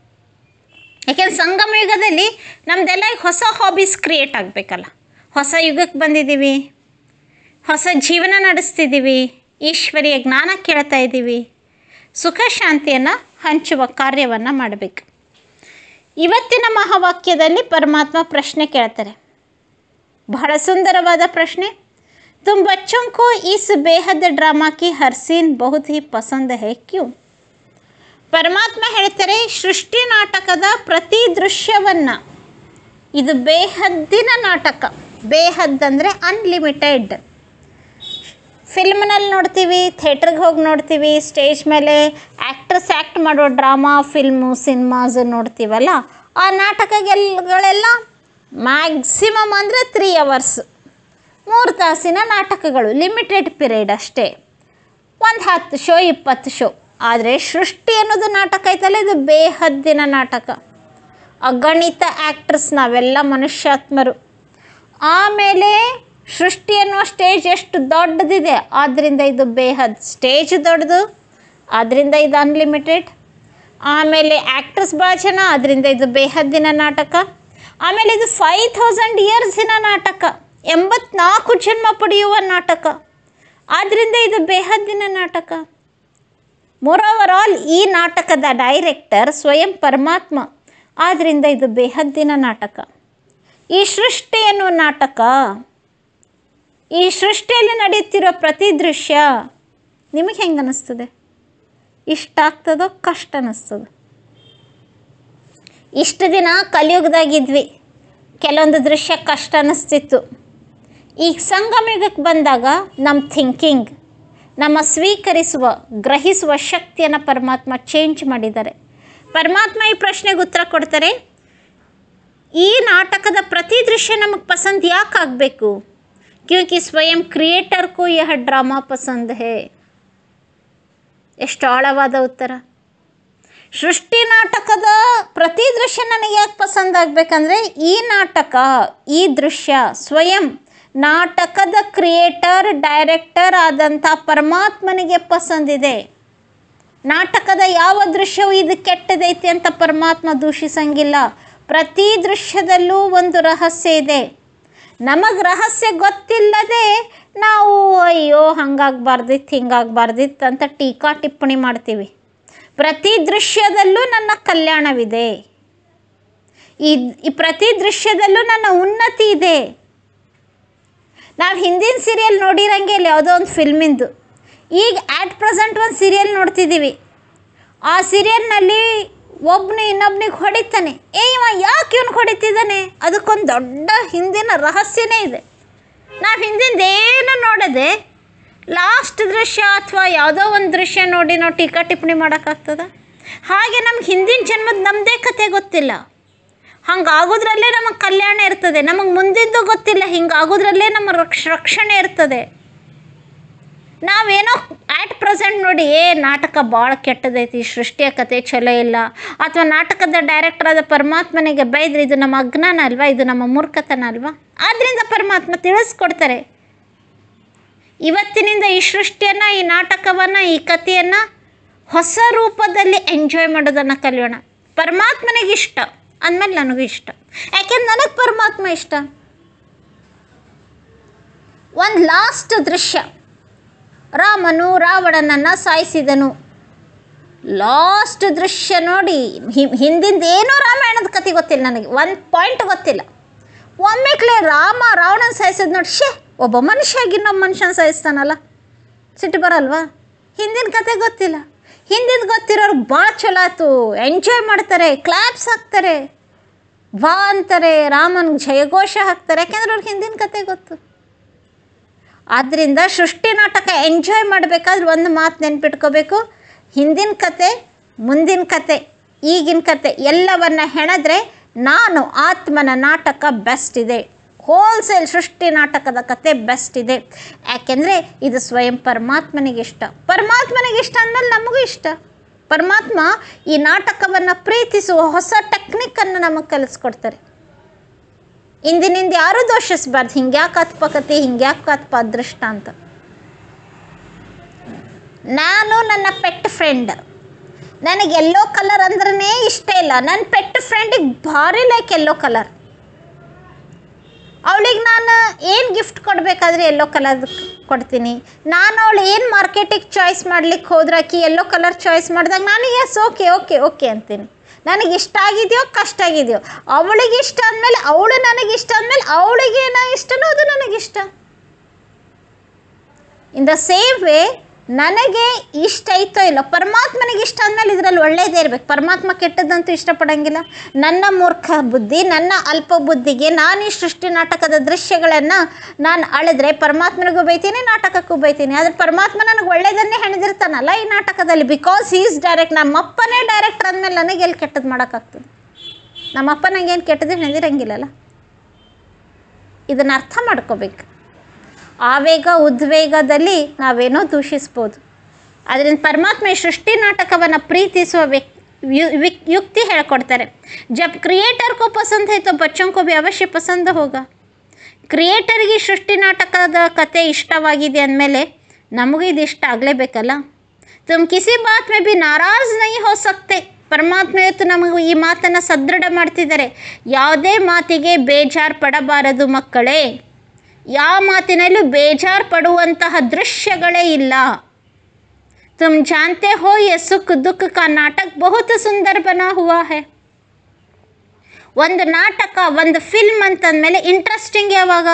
ಯಾಕೆಂದ್ರೆ ಸಂಗಮ ಯುಗದಲ್ಲಿ ನಮ್ಮದೆಲ್ಲ ಈಗ ಹೊಸ ಹಾಬೀಸ್ ಕ್ರಿಯೇಟ್ ಆಗಬೇಕಲ್ಲ ಹೊಸ ಯುಗಕ್ಕೆ ಬಂದಿದ್ದೀವಿ ಹೊಸ ಜೀವನ ನಡೆಸ್ತಿದ್ದೀವಿ ಈಶ್ವರಿಯ ಜ್ಞಾನ ಕೇಳ್ತಾ ಇದ್ದೀವಿ ಸುಖ ಶಾಂತಿಯನ್ನು ಹಂಚುವ ಕಾರ್ಯವನ್ನು ಮಾಡಬೇಕು ಇವತ್ತಿನ ಮಹಾವಾಕ್ಯದಲ್ಲಿ ಪರಮಾತ್ಮ ಪ್ರಶ್ನೆ ಕೇಳ್ತಾರೆ ಬಹಳ ಸುಂದರವಾದ ಪ್ರಶ್ನೆ ತುಮ್ ಬಚ್ಚೋं को इस बेहद ड्रामा की हर सीन बहुत ही पसंद है क्यों ಪರಮಾತ್ಮ ಹೇಳ್ತಾರೆ ಸೃಷ್ಟಿ ನಾಟಕದ ಪ್ರತಿ ದೃಶ್ಯವನ್ನು ಇದು ಬೇಹದ್ದಿನ ನಾಟಕ ಬೇಹದ್ ಅಂದರೆ ಅನ್ಲಿಮಿಟೆಡ್ ಫಿಲ್ಮ್ನಲ್ಲಿ ನೋಡ್ತೀವಿ ಥಿಯೇಟ್ರಿಗೆ ಹೋಗಿ ನೋಡ್ತೀವಿ ಸ್ಟೇಜ್ ಮೇಲೆ ಆ್ಯಕ್ಟ್ರಸ್ ಆ್ಯಕ್ಟ್ ಮಾಡೋ ಡ್ರಾಮಾ ಫಿಲ್ಮು ಸಿನಿಮಾಸ್ ನೋಡ್ತೀವಲ್ಲ ಆ ನಾಟಕಗಳೆಲ್ಲ ಮ್ಯಾಕ್ಸಿಮಮ್ ಅಂದರೆ ತ್ರೀ ಅವರ್ಸ್ ಮೂರು ತಾಸಿನ ನಾಟಕಗಳು ಲಿಮಿಟೆಡ್ ಪೀರಿಯಡ್ ಅಷ್ಟೇ ಒಂದು ಹತ್ತು ಶೋ ಇಪ್ಪತ್ತು ಶೋ ಆದರೆ ಸೃಷ್ಟಿ ಅನ್ನೋದು ನಾಟಕ ಐತಲ್ಲ ಇದು ಬೇಹದ್ದಿನ ನಾಟಕ ಅಗಣಿತ ಆ್ಯಕ್ಟ್ರಸ್ ನಾವೆಲ್ಲ ಮನುಷ್ಯಾತ್ಮರು ಆಮೇಲೆ ಸೃಷ್ಟಿ ಅನ್ನುವ ಸ್ಟೇಜ್ ಎಷ್ಟು ದೊಡ್ಡದಿದೆ ಆದ್ದರಿಂದ ಇದು ಬೇಹದ್ ಸ್ಟೇಜ್ ದೊಡ್ಡದು ಆದ್ದರಿಂದ ಇದು ಅನ್ಲಿಮಿಟೆಡ್ ಆಮೇಲೆ ಆ್ಯಕ್ಟ್ರಸ್ ಭಾಳ ಜನ ಅದರಿಂದ ಇದು ಬೇಹದ್ದಿನ ನಾಟಕ ಆಮೇಲೆ ಇದು ಫೈವ್ ಥೌಸಂಡ್ ಇಯರ್ಸಿನ ನಾಟಕ ಎಂಬತ್ನಾಲ್ಕು ಜನ್ಮ ಪಡೆಯುವ ನಾಟಕ ಆದ್ದರಿಂದ ಇದು ಬೇಹದ್ದಿನ ನಾಟಕ ಮೋರೋವರ್ ಆಲ್ ಈ ನಾಟಕದ ಡೈರೆಕ್ಟರ್ ಸ್ವಯಂ ಪರಮಾತ್ಮ ಆದ್ದರಿಂದ ಇದು ಬೇಹದ್ದಿನ ನಾಟಕ ಈ ಸೃಷ್ಟಿ ಅನ್ನುವ ನಾಟಕ ಈ ಸೃಷ್ಟಿಯಲ್ಲಿ ನಡೆಯುತ್ತಿರೋ ಪ್ರತಿ ದೃಶ್ಯ ನಿಮಗೆ ಹೆಂಗೆ ಅನ್ನಿಸ್ತದೆ ಇಷ್ಟ ಆಗ್ತದೋ ಕಷ್ಟ ಅನ್ನಿಸ್ತದೋ ಇಷ್ಟು ದಿನ ಕಲಿಯುಗದಾಗಿದ್ವಿ ಕೆಲವೊಂದು ದೃಶ್ಯ ಕಷ್ಟ ಅನ್ನಿಸ್ತಿತ್ತು ಈಗ ಸಂಗಮಯುಗಕ್ಕೆ ಬಂದಾಗ ನಮ್ಮ ಥಿಂಕಿಂಗ್ ನಮ್ಮ ಸ್ವೀಕರಿಸುವ ಗ್ರಹಿಸುವ ಶಕ್ತಿಯನ್ನು ಪರಮಾತ್ಮ ಚೇಂಜ್ ಮಾಡಿದ್ದಾರೆ ಪರಮಾತ್ಮ ಈ ಪ್ರಶ್ನೆಗೆ ಉತ್ತರ ಕೊಡ್ತಾರೆ ಈ ನಾಟಕದ ಪ್ರತಿ ದೃಶ್ಯ ನಮಗೆ ಪಸಂದ್ ಯಾಕೆ ಆಗಬೇಕು ಕ್ಯೂಂಕಿ ಸ್ವಯಂ ಕ್ರಿಯೇಟರ್ ಕೋ ಯಹ ಡ್ರಾಮಾ ಪಸಂದ್ ಹೇ ಎಷ್ಟು ಆಳವಾದ ಉತ್ತರ ಸೃಷ್ಟಿ ನಾಟಕದ ಪ್ರತಿ ದೃಶ್ಯ ನನಗೆ ಯಾಕೆ ಪಸಂದ್ ಆಗಬೇಕಂದ್ರೆ ಈ ನಾಟಕ ಈ ದೃಶ್ಯ ಸ್ವಯಂ ನಾಟಕದ ಕ್ರಿಯೇಟರ್ ಡೈರೆಕ್ಟರ್ ಆದಂಥ ಪರಮಾತ್ಮನಿಗೆ ಪಸಂದಿದೆ ನಾಟಕದ ಯಾವ ದೃಶ್ಯವು ಇದು ಕೆಟ್ಟದೈತಿ ಅಂತ ಪರಮಾತ್ಮ ದೂಷಿಸಂಗಿಲ್ಲ ಪ್ರತಿ ದೃಶ್ಯದಲ್ಲೂ ಒಂದು ರಹಸ್ಯ ಇದೆ ನಮಗೆ ರಹಸ್ಯ ಗೊತ್ತಿಲ್ಲದೆ ನಾವು ಅಯ್ಯೋ ಹಂಗಾಗಬಾರ್ದಿತ್ತು ಹಿಂಗಾಗಬಾರ್ದಿತ್ತು ಅಂತ ಟೀಕಾ ಟಿಪ್ಪಣಿ ಮಾಡ್ತೀವಿ ಪ್ರತಿ ದೃಶ್ಯದಲ್ಲೂ ನನ್ನ ಕಲ್ಯಾಣವಿದೆ ಈ ಈ ಪ್ರತಿ ದೃಶ್ಯದಲ್ಲೂ ನನ್ನ ಉನ್ನತಿ ಇದೆ ನಾವು ಹಿಂದಿನ ಸೀರಿಯಲ್ ನೋಡಿರಂಗೆ ಇಲ್ಲ ಯಾವುದೋ ಒಂದು ಫಿಲ್ಮಿಂದು ಈಗ ಆ್ಯಟ್ ಪ್ರೆಸೆಂಟ್ ಒಂದು ಸೀರಿಯಲ್ ನೋಡ್ತಿದ್ದೀವಿ ಆ ಸೀರಿಯಲ್ನಲ್ಲಿ ಒಬ್ಬನು ಇನ್ನೊಬ್ನಿಗೆ ಹೊಡಿತಾನೆ ಏ ಇವ ಯಾಕೆ ಇವನು ಹೊಡಿತಿದ್ದಾನೆ ಅದಕ್ಕೊಂದು ದೊಡ್ಡ ಹಿಂದಿನ ರಹಸ್ಯನೇ ಇದೆ ನಾವು ಹಿಂದಿಂದೇನು ನೋಡದೆ ಲಾಸ್ಟ್ ದೃಶ್ಯ ಅಥವಾ ಯಾವುದೋ ಒಂದು ದೃಶ್ಯ ನೋಡಿ ನಾವು ಟೀಕಾ ಟಿಪ್ಪಣಿ ಮಾಡೋಕ್ಕಾಗ್ತದ ಹಾಗೆ ನಮ್ಗೆ ಹಿಂದಿನ ಜನ್ಮದ ನಮ್ಮದೇ ಕತೆ ಗೊತ್ತಿಲ್ಲ ಹಂಗಾಗೋದ್ರಲ್ಲೇ ನಮಗೆ ಕಲ್ಯಾಣ ಇರ್ತದೆ ನಮಗೆ ಮುಂದಿದ್ದು ಗೊತ್ತಿಲ್ಲ ಹಿಂಗಾಗೋದ್ರಲ್ಲೇ ನಮ್ಮ ರಕ್ಷ ರಕ್ಷಣೆ ಇರ್ತದೆ ನಾವೇನೋ ಆ್ಯಟ್ ಪ್ರೆಸೆಂಟ್ ನೋಡಿ ಏ ನಾಟಕ ಭಾಳ ಕೆಟ್ಟದೈತಿ ಸೃಷ್ಟಿಯ ಕತೆ ಚಲೋ ಇಲ್ಲ ಅಥವಾ ನಾಟಕದ ಡೈರೆಕ್ಟರ್ ಆದ ಪರಮಾತ್ಮನಿಗೆ ಬೈದ್ರೆ ಇದು ನಮ್ಮ ಅಜ್ಞಾನ ಅಲ್ವಾ ಇದು ನಮ್ಮ ಮೂರ್ಖತನ ಅಲ್ವಾ ಆದ್ದರಿಂದ ಪರಮಾತ್ಮ ತಿಳಿಸ್ಕೊಡ್ತಾರೆ ಇವತ್ತಿನಿಂದ ಈ ಸೃಷ್ಟಿಯನ್ನು ಈ ನಾಟಕವನ್ನು ಈ ಕಥೆಯನ್ನು ಹೊಸ ರೂಪದಲ್ಲಿ ಎಂಜಾಯ್ ಮಾಡೋದನ್ನು ಕಲಿಯೋಣ ಪರಮಾತ್ಮನಿಗೆ ಇಷ್ಟ ಅಂದಮೇಲೆ ನನಗೂ ಇಷ್ಟ ಯಾಕೆಂದ್ರೆ ನನಗೆ ಪರಮಾತ್ಮ ಇಷ್ಟ ಒಂದು ಲಾಸ್ಟ್ ದೃಶ್ಯ ರಾಮನು ರಾವಣನನ್ನು ಸಾಯಿಸಿದನು ಲಾಸ್ಟ್ ದೃಶ್ಯ ನೋಡಿ ಹಿ- ಹಿಂದಿಂದ ಏನೂ ರಾಮಾಯಣದ ಕತೆ ಗೊತ್ತಿಲ್ಲ ನನಗೆ ಒಂದು ಪಾಯಿಂಟ್ ಗೊತ್ತಿಲ್ಲ ಒಮ್ಮೆಕ್ಲೆ ರಾಮ ರಾವಣನ ಸಾಯಿಸಿದ್ ನೋಡಿ ಶೇ ಒಬ್ಬ ಮನುಷ್ಯ ಆಗಿ ಇನ್ನೊಬ್ಬ ಮನುಷ್ಯನ ಸಾಯಿಸ್ತಾನಲ್ಲ ಸಿಟ್ಟು ಬರಲ್ವಾ ಹಿಂದಿನ ಕತೆ ಗೊತ್ತಿಲ್ಲ ಹಿಂದಿನ ಗೊತ್ತಿರೋರು ಭಾಳ ಚಲೋ ಆಯ್ತು ಎಂಜಾಯ್ ಮಾಡ್ತಾರೆ ಕ್ಲಾಪ್ಸ್ ಹಾಕ್ತಾರೆ ವಾ ಅಂತಾರೆ ರಾಮನ್ಗೆ ಜಯಘೋಷ ಹಾಕ್ತಾರೆ ಯಾಕೆಂದ್ರೆ ಅವ್ರಿಗೆ ಹಿಂದಿನ ಕತೆ ಗೊತ್ತು ಆದ್ದರಿಂದ ಸೃಷ್ಟಿ ನಾಟಕ ಎಂಜಾಯ್ ಮಾಡಬೇಕಾದ್ರೆ ಒಂದು ಮಾತು ನೆನ್ಪಿಟ್ಕೋಬೇಕು ಹಿಂದಿನ ಕತೆ ಮುಂದಿನ ಕತೆ ಈಗಿನ ಕತೆ ಎಲ್ಲವನ್ನ ಹೆಣದ್ರೆ ನಾನು ಆತ್ಮನ ನಾಟಕ ಬೆಸ್ಟ್ ಇದೆ ಹೋಲ್ಸೇಲ್ ಸೃಷ್ಟಿ ನಾಟಕದ ಕತೆ ಬೆಸ್ಟ್ ಇದೆ ಯಾಕೆಂದರೆ ಇದು ಸ್ವಯಂ ಪರಮಾತ್ಮನಿಗೆ ಇಷ್ಟ ಪರಮಾತ್ಮನಿಗೆ ಇಷ್ಟ ಅಂದಮೇಲೆ ನಮಗೂ ಇಷ್ಟ ಪರಮಾತ್ಮ ಈ ನಾಟಕವನ್ನು ಪ್ರೀತಿಸುವ ಹೊಸ ಟೆಕ್ನಿಕ್ಕನ್ನು ನಮಗೆ ಕಲಿಸ್ಕೊಡ್ತಾರೆ ಇಂದಿನಿಂದ ಯಾರೂ ದೋಷಿಸಬಾರ್ದು ಹಿಂಗ್ಯಾಕೆ ಆತ್ಮಕತೆ ಹಿಂಗ್ಯಾಕೆ ಆತ್ಮ ಅದೃಷ್ಟ ಅಂತ ನಾನು ನನ್ನ ಪೆಟ್ ಫ್ರೆಂಡ್ ನನಗೆ ಎಲ್ಲೋ ಕಲರ್ ಅಂದ್ರೇ ಇಷ್ಟ ಇಲ್ಲ ನನ್ನ ಪೆಟ್ ಫ್ರೆಂಡಿಗೆ ಭಾರಿ ಲೈಕ್ ಎಲ್ಲೋ ಕಲರ್ ಅವಳಿಗೆ ನಾನು ಏನು ಗಿಫ್ಟ್ ಕೊಡಬೇಕಾದ್ರೆ ಎಲ್ಲೋ ಕಲರ್ ಕೊಡ್ತೀನಿ ನಾನು ಅವಳು ಏನು ಮಾರ್ಕೆಟಿಗೆ ಚಾಯ್ಸ್ ಮಾಡ್ಲಿಕ್ಕೆ ಹೋದ್ರೆ ಆಕಿ ಎಲ್ಲೋ ಕಲರ್ ಚಾಯ್ಸ್ ಮಾಡಿದಾಗ ನಾನು ಎಸ್ ಓಕೆ ಓಕೆ ಓಕೆ ಅಂತೀನಿ ನನಗೆ ಇಷ್ಟ ಆಗಿದೆಯೋ ಕಷ್ಟ ಆಗಿದೆಯೋ ಅವಳಿಗೆ ಇಷ್ಟ ಅಂದಮೇಲೆ ಅವಳು ನನಗೆ ಇಷ್ಟ ಅಂದಮೇಲೆ ಅವಳಿಗೆ ಏನೋ ಇಷ್ಟನೋ ಅದು ನನಗಿಷ್ಟ ಇನ್ ದ ಸೇಮ್ ವೇ ನನಗೆ ಇಷ್ಟ ಐತೋ ಇಲ್ಲ ಪರಮಾತ್ಮನಿಗೆ ಇಷ್ಟ ಅಂದಮೇಲೆ ಇದರಲ್ಲಿ ಒಳ್ಳೇದೇ ಇರಬೇಕು ಪರಮಾತ್ಮ ಕೆಟ್ಟದ್ದಂತೂ ಇಷ್ಟಪಡಂಗಿಲ್ಲ ನನ್ನ ಮೂರ್ಖ ಬುದ್ಧಿ ನನ್ನ ಅಲ್ಪ ಬುದ್ಧಿಗೆ ನಾನು ಈ ಸೃಷ್ಟಿ ನಾಟಕದ ದೃಶ್ಯಗಳನ್ನು ನಾನು ಅಳೆದ್ರೆ ಪರಮಾತ್ಮನಿಗೂ ಬೈತೀನಿ ನಾಟಕಕ್ಕೂ ಬೈತೀನಿ ಆದರೆ ಪರಮಾತ್ಮ ನನಗೆ ಒಳ್ಳೇದನ್ನೇ ಹೆಣೆದಿರ್ತಾನಲ್ಲ ಈ ನಾಟಕದಲ್ಲಿ ಬಿಕಾಸ್ ಈಸ್ ಡೈರೆಕ್ಟ್ ನಮ್ಮಪ್ಪನೇ ಡೈರೆಕ್ಟರ್ ಅಂದಮೇಲೆ ನನಗೆ ಎಲ್ಲಿ ಕೆಟ್ಟದ್ದು ಮಾಡೋಕ್ಕಾಗ್ತದೆ ನಮ್ಮಪ್ಪ ನಂಗೇನು ಕೆಟ್ಟದ್ದು ಹೆಣೆದಿರಂಗಿಲ್ಲಲ್ಲ ಇದನ್ನು ಅರ್ಥ ಮಾಡ್ಕೋಬೇಕು ಆವೇಗ ಉದ್ವೇಗದಲ್ಲಿ ನಾವೇನೋ ದೂಷಿಸ್ಬೋದು ಅದರಿಂದ ಪರಮಾತ್ಮ ಈ ಸೃಷ್ಟಿ ನಾಟಕವನ್ನು ಪ್ರೀತಿಸುವ ವ್ಯಕ್ ಯು- ವಿಕ್- ಯುಕ್ತಿ ಹೇಳ್ಕೊಡ್ತಾರೆ ಜಬ್ ಕ್ರಿಯೇಟರ್ ಕೋ ಪಸಂದ್ है तो बच्चों को भी अवश्य पसंद होगा ಕ್ರಿಯೇಟರ್ಗೆ ಈ ಸೃಷ್ಟಿ ನಾಟಕದ ಕತೆ ಇಷ್ಟವಾಗಿದೆ ಅಂದಮೇಲೆ ನಮಗೂ ಇದು ಇಷ್ಟ ಆಗಲೇಬೇಕಲ್ಲ ತುಮ್ ಕಿಸಿ ಬಾತ್ ಮೇ ಬಿ ನಾರಾಜ್ ನೈ ಹೋ ಸಕ್ತೆ ಪರಮಾತ್ಮ ಇವತ್ತು ನಮಗೂ ಈ ಮಾತನ್ನು ಸದೃಢ ಮಾಡ್ತಿದ್ದಾರೆ ಯಾವುದೇ ಮಾತಿಗೆ ಬೇಜಾರು ಪಡಬಾರದು ಮಕ್ಕಳೇ ಯಾವ ಮಾತಿನಲ್ಲೂ ಬೇಜಾರು ಪಡುವಂತಹ ದೃಶ್ಯಗಳೇ ಇಲ್ಲ ತುಮ್ ಜಾನ್ತೆ ಹೋ ಯೆ ಸುಖ ದುಃಖ ಕಾ ನಾಟಕ ಬಹುತ್ ಸುಂದರ ಬನಾ ಹುವಾ ಹೈ ಒಂದು ನಾಟಕ ಒಂದು ಫಿಲ್ಮ್ ಅಂತಂದಮೇಲೆ ಇಂಟ್ರೆಸ್ಟಿಂಗ್ ಯಾವಾಗ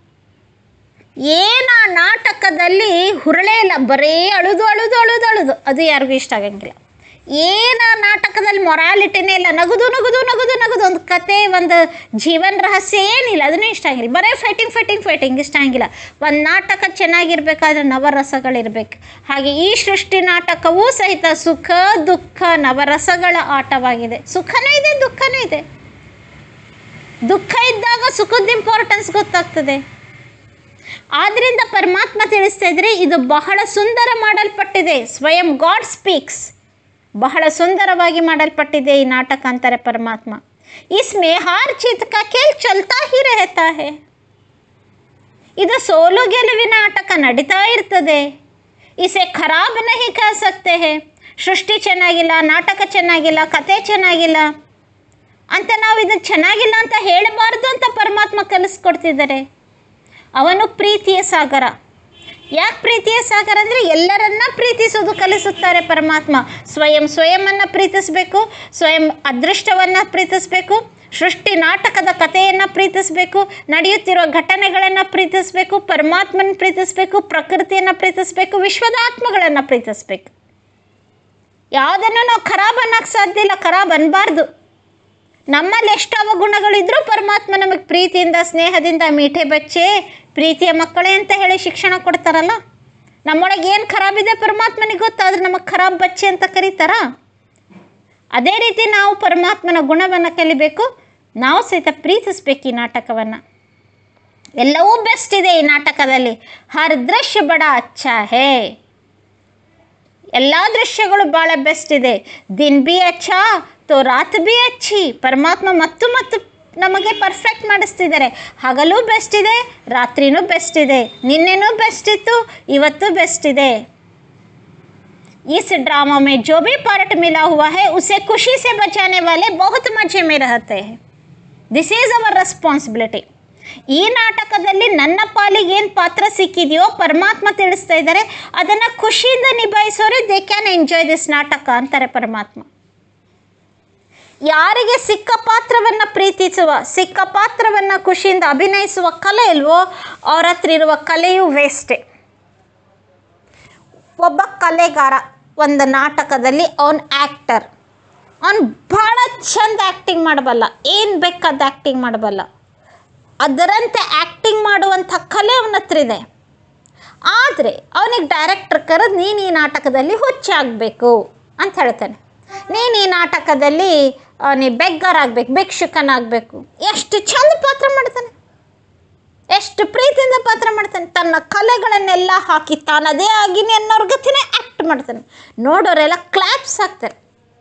ಏನ ನಾಟಕದಲ್ಲಿ ಹುರಳೇ ಇಲ್ಲ ಬರೀ ಅಳುದು ಅಳುದು ಅಳುದು ಅಳುದು ಅದು ಯಾರಿಗೂ ಇಷ್ಟ ಆಗಂಗಿಲ್ಲ ಏನ ನಾಟಕದಲ್ಲಿ ಮೊರಾಲಿಟಿನೇ ಇಲ್ಲ ನಗುದು ನಗುದು ನಗುದು ನಗುದು ಒಂದು ಕತೆ ಒಂದು ಜೀವನ ರಹಸ್ಯ ಏನಿಲ್ಲ ಅದನ್ನೂ ಇಷ್ಟ ಆಗಿಲ್ಲ ಬರೀ ಫೈಟಿಂಗ್ ಫೈಟಿಂಗ್ ಫೈಟಿಂಗ್ ಇಷ್ಟ ಆಗಿಲ್ಲ ಒಂದು ನಾಟಕ ಚೆನ್ನಾಗಿರ್ಬೇಕಾದ್ರೆ ನವರಸಗಳಿರ್ಬೇಕು ಹಾಗೆ ಈ ಸೃಷ್ಟಿ ನಾಟಕವೂ ಸಹಿತ ಸುಖ ದುಃಖ ನವರಸಗಳ ಆಟವಾಗಿದೆ ಸುಖನೂ ಇದೆ ದುಃಖನೂ ಇದೆ ದುಃಖ ಇದ್ದಾಗ ಸುಖದ ಇಂಪಾರ್ಟೆನ್ಸ್ ಗೊತ್ತಾಗ್ತದೆ ಆದ್ರಿಂದ ಪರಮಾತ್ಮ ತಿಳಿಸ್ತಾ ಇದ್ರೆ ಇದು ಬಹಳ ಸುಂದರ ಮಾಡಲ್ಪಟ್ಟಿದೆ ಸ್ವಯಂ ಗಾಡ್ ಸ್ಪೀಕ್ಸ್ ಬಹಳ ಸುಂದರವಾಗಿ ಮಾಡಲ್ಪಟ್ಟಿದೆ ಈ ನಾಟಕ ಅಂತಾರೆ ಪರಮಾತ್ಮ ಇಸ್ಮೆ ಹಾರ್ ಚಿತ್ ಕಾ ಖೇಲ್ ಚಲ್ತಾ ಹಿ ರಹತಾ ಹೇ ಇದು ಸೋಲು ಗೆಲುವಿನ ಆಟಕ ನಡೀತಾ ಇರ್ತದೆ ಇಸೆ ಖರಾಬ್ ನಹಿ ಕಹ ಸಕ್ತೆ ಹೇ ಸೃಷ್ಟಿ ಚೆನ್ನಾಗಿಲ್ಲ ನಾಟಕ ಚೆನ್ನಾಗಿಲ್ಲ ಕತೆ ಚೆನ್ನಾಗಿಲ್ಲ ಅಂತ ನಾವು ಇದನ್ನು ಚೆನ್ನಾಗಿಲ್ಲ ಅಂತ ಹೇಳಬಾರ್ದು ಅಂತ ಪರಮಾತ್ಮ ಕಲಿಸ್ಕೊಡ್ತಿದ್ದಾರೆ ಅವನು ಪ್ರೀತಿಯ ಸಾಗರ ಯಾಕೆ ಪ್ರೀತಿಯ ಸಾಗರ ಅಂದರೆ ಎಲ್ಲರನ್ನ ಪ್ರೀತಿಸೋದು ಕಲಿಸುತ್ತಾರೆ ಪರಮಾತ್ಮ ಸ್ವಯಂ ಸ್ವಯಂವನ್ನು ಪ್ರೀತಿಸಬೇಕು ಸ್ವಯಂ ಅದೃಷ್ಟವನ್ನು ಪ್ರೀತಿಸಬೇಕು ಸೃಷ್ಟಿ ನಾಟಕದ ಕಥೆಯನ್ನು ಪ್ರೀತಿಸಬೇಕು ನಡೆಯುತ್ತಿರುವ ಘಟನೆಗಳನ್ನು ಪ್ರೀತಿಸಬೇಕು ಪರಮಾತ್ಮನ ಪ್ರೀತಿಸಬೇಕು ಪ್ರಕೃತಿಯನ್ನು ಪ್ರೀತಿಸಬೇಕು ವಿಶ್ವದ ಆತ್ಮಗಳನ್ನು ಪ್ರೀತಿಸಬೇಕು ಯಾವುದನ್ನು ನಾವು ಖರಾಬ್ ಅನ್ನೋಕ್ಕೆ ಸಾಧ್ಯ ಇಲ್ಲ ಖರಾಬ್ ಅನ್ನಬಾರ್ದು ನಮ್ಮಲ್ಲಿ ಎಷ್ಟು ಅವಗುಣಗಳಿದ್ರೂ ಪರಮಾತ್ಮ ನಮಗೆ ಪ್ರೀತಿಯಿಂದ ಸ್ನೇಹದಿಂದ ಮೀಠೆ ಬಚ್ಚೆ ಪ್ರೀತಿಯ ಮಕ್ಕಳೇ ಅಂತ ಹೇಳಿ ಶಿಕ್ಷಣ ಕೊಡ್ತಾರಲ್ಲ ನಮ್ಮೊಳಗೆ ಏನು ಖರಾಬಿದೆ ಪರಮಾತ್ಮನಿಗೆ ಗೊತ್ತಾದ್ರೆ ನಮಗೆ ಖರಾಬ್ ಬಚ್ಚೆ ಅಂತ ಕರೀತಾರ ಅದೇ ರೀತಿ ನಾವು ಪರಮಾತ್ಮನ ಗುಣವನ್ನು ಕಲಿಬೇಕು ನಾವು ಸಹಿತ ಪ್ರೀತಿಸ್ಬೇಕು ಈ ನಾಟಕವನ್ನು ಎಲ್ಲವೂ ಬೆಸ್ಟ್ ಇದೆ ಈ ನಾಟಕದಲ್ಲಿ ಹರ್ ದೃಶ್ಯ ಬಡ ಅಚ್ಚ ಹೇ ಎಲ್ಲ ದೃಶ್ಯಗಳು ಭಾಳ ಬೆಸ್ಟ್ ಇದೆ ದಿನ್ ಬಿ ಅಚ್ಚ ತೋ ರಾತ್ ಬಿ ಅಚ್ಚಿ ಪರಮಾತ್ಮ ಮತ್ತು ಮತ್ತು ನಮಗೆ ಪರ್ಫೆಕ್ಟ್ ಮಾಡಿಸ್ತಿದ್ದಾರೆ ಹಗಲು ಬೆಸ್ಟ್ ಇದೆ ರಾತ್ರಿನೂ ಬೆಸ್ಟ್ ಇದೆ ನಿನ್ನೆನೂ ಬೆಸ್ಟ್ ಇತ್ತು ಇವತ್ತು ಬೆಸ್ಟ್ ಇದೆ इस ड्रामा में जो भी पार्ट मिला हुआ है उसे खुशी से बचाने वाले बहुत मजे में रहते हैं ದಿಸ್ ಈಸ್ ಅವರ್ ರೆಸ್ಪಾನ್ಸಿಬಿಲಿಟಿ ಈ ನಾಟಕದಲ್ಲಿ ನನ್ನ ಪಾಲಿಗೆ ಏನು ಪಾತ್ರ ಸಿಕ್ಕಿದೆಯೋ ಪರಮಾತ್ಮ ತಿಳಿಸ್ತಾ ಇದ್ದಾರೆ ಅದನ್ನು ಖುಷಿಯಿಂದ ನಿಭಾಯಿಸೋರೆ ದೇ ಕ್ಯಾನ್ ಎಂಜಾಯ್ ದಿಸ್ ನಾಟಕ ಅಂತಾರೆ ಪರಮಾತ್ಮ ಯಾರಿಗೆ ಸಿಕ್ಕ ಪಾತ್ರವನ್ನು ಪ್ರೀತಿಸುವ ಸಿಕ್ಕ ಪಾತ್ರವನ್ನು ಖುಷಿಯಿಂದ ಅಭಿನಯಿಸುವ ಕಲೆ ಇಲ್ವೋ ಅವ್ರ ಹತ್ರ ಇರುವ ಕಲೆಯು ವೇಸ್ಟೇ ಒಬ್ಬ ಕಲೆಗಾರ ಒಂದು ನಾಟಕದಲ್ಲಿ ಅವನ್ ಆ್ಯಕ್ಟರ್ ಅವನು ಭಾಳ ಚಂದ ಆ್ಯಕ್ಟಿಂಗ್ ಮಾಡಬಲ್ಲ ಏನು ಬೇಕಾದ ಆ್ಯಕ್ಟಿಂಗ್ ಮಾಡಬಲ್ಲ ಅದರಂತೆ ಆ್ಯಕ್ಟಿಂಗ್ ಮಾಡುವಂಥ ಕಲೆ ಅವನ ಹತ್ರ ಇದೆ ಆದರೆ ಅವನಿಗೆ ಡೈರೆಕ್ಟರ್ ಕರೆದು ನೀನು ಈ ನಾಟಕದಲ್ಲಿ ಹುಚ್ಚಾಗಬೇಕು ಅಂತ ಹೇಳ್ತಾನೆ ನೀನು ಈ ನಾಟಕದಲ್ಲಿ ಆ, ನೀ ಬೆಗ್ಗರ್ ಆಗಬೇಕು ಭಿಕ್ಷುಕನಾಗಬೇಕು ಎಷ್ಟು ಚಂದ ಪಾತ್ರ ಮಾಡ್ತಾನೆ ಎಷ್ಟು ಪ್ರೀತಿಯಿಂದ ಪಾತ್ರ ಮಾಡ್ತಾನೆ ತನ್ನ ಕಲೆಗಳನ್ನೆಲ್ಲ ಹಾಕಿ ತಾನದೇ ಆಗಿನಿ ಅನ್ನೋರ್ ಗತಿನೇ ಆ್ಯಕ್ಟ್ ಮಾಡ್ತಾನೆ ನೋಡೋರೆಲ್ಲ ಕ್ಲಾಪ್ಸ್ ಹಾಕ್ತಾರೆ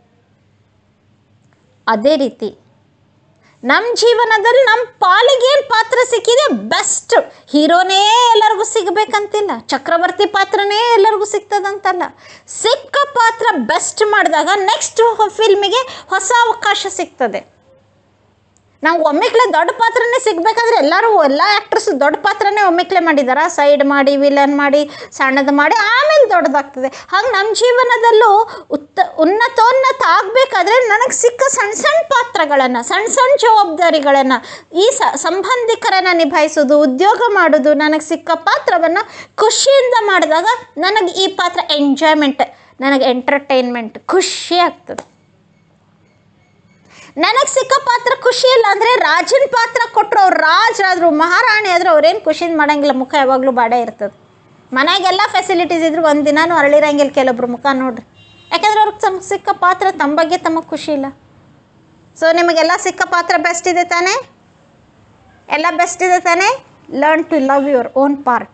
ಅದೇ ರೀತಿ ನಮ್ಮ ಜೀವನದಲ್ಲಿ ನಮ್ಮ ಪಾಲಿಗೆ ಏನು ಪಾತ್ರ ಸಿಕ್ಕಿದೆ ಬೆಸ್ಟ್ ಹೀರೋನೇ ಎಲ್ಲರಿಗೂ ಸಿಗಬೇಕಂತಿಲ್ಲ ಚಕ್ರವರ್ತಿ ಪಾತ್ರನೇ ಎಲ್ಲರಿಗೂ ಸಿಗ್ತದಂತಲ್ಲ ಸಿಕ್ಕ ಪಾತ್ರ ಬೆಸ್ಟ್ ಮಾಡಿದಾಗ ನೆಕ್ಸ್ಟ್ ಫಿಲ್ಮಿಗೆ ಹೊಸ ಅವಕಾಶ ಸಿಗ್ತದೆ ನಾವು ಒಮ್ಮಿಕ್ಲೆ ದೊಡ್ಡ ಪಾತ್ರನೇ ಸಿಗಬೇಕಾದ್ರೆ ಎಲ್ಲರೂ ಎಲ್ಲ ಆ್ಯಕ್ಟ್ರಸ್ ದೊಡ್ಡ ಪಾತ್ರನೇ ಒಮ್ಮಿಕ್ಲೆ ಮಾಡಿದಾರ ಸೈಡ್ ಮಾಡಿ ವಿಲನ್ ಮಾಡಿ ಸಣ್ಣದು ಮಾಡಿ ಆಮೇಲೆ ದೊಡ್ಡದಾಗ್ತದೆ ಹಾಗೆ ನಮ್ಮ ಜೀವನದಲ್ಲೂ ಉತ್ತ ಉನ್ನತೋನ್ನತ ಆಗಬೇಕಾದ್ರೆ ನನಗೆ ಸಿಕ್ಕ ಸಣ್ಣ ಸಣ್ಣ ಪಾತ್ರಗಳನ್ನು ಸಣ್ಣ ಸಣ್ಣ ಜವಾಬ್ದಾರಿಗಳನ್ನು ಈ ಸ ಸಂಬಂಧಿಕರನ್ನು ನಿಭಾಯಿಸೋದು ಉದ್ಯೋಗ ಮಾಡೋದು ನನಗೆ ಸಿಕ್ಕ ಪಾತ್ರವನ್ನು ಖುಷಿಯಿಂದ ಮಾಡಿದಾಗ ನನಗೆ ಈ ಪಾತ್ರ ಎಂಜಾಯ್ಮೆಂಟ್ ನನಗೆ ಎಂಟರ್ಟೈನ್ಮೆಂಟ್ ಖುಷಿ ಆಗ್ತದೆ ನನಗೆ ಸಿಕ್ಕ ಪಾತ್ರ ಖುಷಿ ಇಲ್ಲ ಅಂದರೆ ರಾಜನ ಪಾತ್ರ ಕೊಟ್ಟರು ಅವ್ರು ರಾಜರಾದ್ರು ಮಹಾರಾಣಿ ಆದರೂ ಅವ್ರೇನು ಖುಷಿಯಿಂದ ಮಾಡಂಗಿಲ್ಲ ಮುಖ ಯಾವಾಗಲೂ ಬಾಡೇ ಇರ್ತದೆ ಮನೆಗೆಲ್ಲ ಫೆಸಿಲಿಟೀಸ್ ಇದ್ರು ಒಂದು ದಿನಾನು ಅರಳಿರಂಗಿಲ್ಲ ಕೆಲವೊಬ್ರು ಮುಖ ನೋಡ್ರಿ ಯಾಕಂದ್ರೆ ಅವ್ರಿಗೆ ತಮ್ಮ ಸಿಕ್ಕ ಪಾತ್ರ ತಮ್ಮ ಬಗ್ಗೆ ತಮಗೆ ಖುಷಿ ಇಲ್ಲ ಸೊ ನಿಮಗೆಲ್ಲ ಸಿಕ್ಕ ಪಾತ್ರ ಬೆಸ್ಟ್ ಇದೆ ತಾನೇ ಎಲ್ಲ ಬೆಸ್ಟ್ ಇದೆ ತಾನೇ learn to love your own part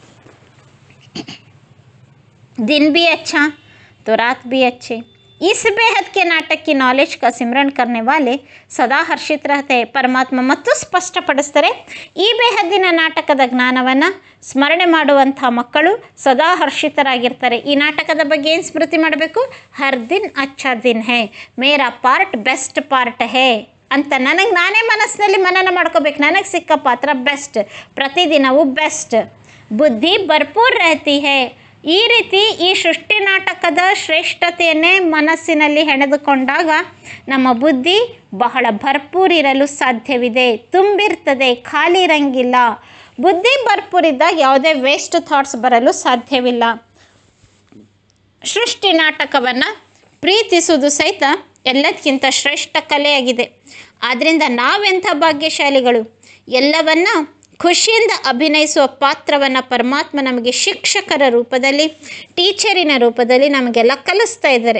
दिन भी अच्छा तो रात भी अच्छे इस बेहद के नाटक की नॉलेज का सिमरन करने वाले ಸದಾ ಹರ್ಷಿತ್ रहते हैं ಪರಮಾತ್ಮ ಮತ್ತು ಸ್ಪಷ್ಟಪಡಿಸ್ತಾರೆ ಈ ಬೇಹದ್ದಿನ ನಾಟಕದ ಜ್ಞಾನವನ್ನು ಸ್ಮರಣೆ ಮಾಡುವಂಥ ಮಕ್ಕಳು ಸದಾ ಹರ್ಷಿತರಾಗಿರ್ತಾರೆ ಈ ನಾಟಕದ ಬಗ್ಗೆ ಏನು ಸ್ಮೃತಿ ಮಾಡಬೇಕು ಹರ್ ದಿನ್ ಅಚ್ಚಾ ದಿನ್ ಹೇ ಮೇರಾ ಪಾರ್ಟ್ ಬೆಸ್ಟ್ ಪಾರ್ಟ್ ಹೇ ಅಂತ ನನಗೆ ನಾನೇ ಮನಸ್ಸಿನಲ್ಲಿ ಮನನ ಮಾಡ್ಕೋಬೇಕು ನನಗೆ ಸಿಕ್ಕ ಪಾತ್ರ ಬೆಸ್ಟ್ ಪ್ರತಿದಿನವೂ ಬೆಸ್ಟ್ ಬುದ್ಧಿ ಭರ್ಪೂರ್ ರಹತಿ ಹೇ ಈ ರೀತಿ ಈ ಸೃಷ್ಟಿ ನಾಟಕದ ಶ್ರೇಷ್ಠತೆಯನ್ನೇ ಮನಸ್ಸಿನಲ್ಲಿ ಹೆಣೆದುಕೊಂಡಾಗ ನಮ್ಮ ಬುದ್ಧಿ ಬಹಳ ಭರ್ಪೂರಿರಲು ಸಾಧ್ಯವಿದೆ ತುಂಬಿರ್ತದೆ ಖಾಲಿ ಇರಂಗಿಲ್ಲ ಬುದ್ಧಿ ಭರ್ಪೂರಿದ್ದಾಗ ಯಾವುದೇ ವೇಸ್ಟ್ ಥಾಟ್ಸ್ ಬರಲು ಸಾಧ್ಯವಿಲ್ಲ ಸೃಷ್ಟಿ ನಾಟಕವನ್ನು ಪ್ರೀತಿಸುವುದು ಸಹಿತ ಎಲ್ಲದಕ್ಕಿಂತ ಶ್ರೇಷ್ಠ ಕಲೆಯಾಗಿದೆ ಆದ್ದರಿಂದ ನಾವೆಂಥ ಭಾಗ್ಯಶಾಲಿಗಳು ಎಲ್ಲವನ್ನ ಖುಷಿಯಿಂದ ಅಭಿನಯಿಸುವ ಪಾತ್ರವನ್ನು ಪರಮಾತ್ಮ ನಮಗೆ ಶಿಕ್ಷಕರ ರೂಪದಲ್ಲಿ ಟೀಚರಿನ ರೂಪದಲ್ಲಿ ನಮಗೆಲ್ಲ ಕಲಿಸ್ತಾ ಇದ್ದಾರೆ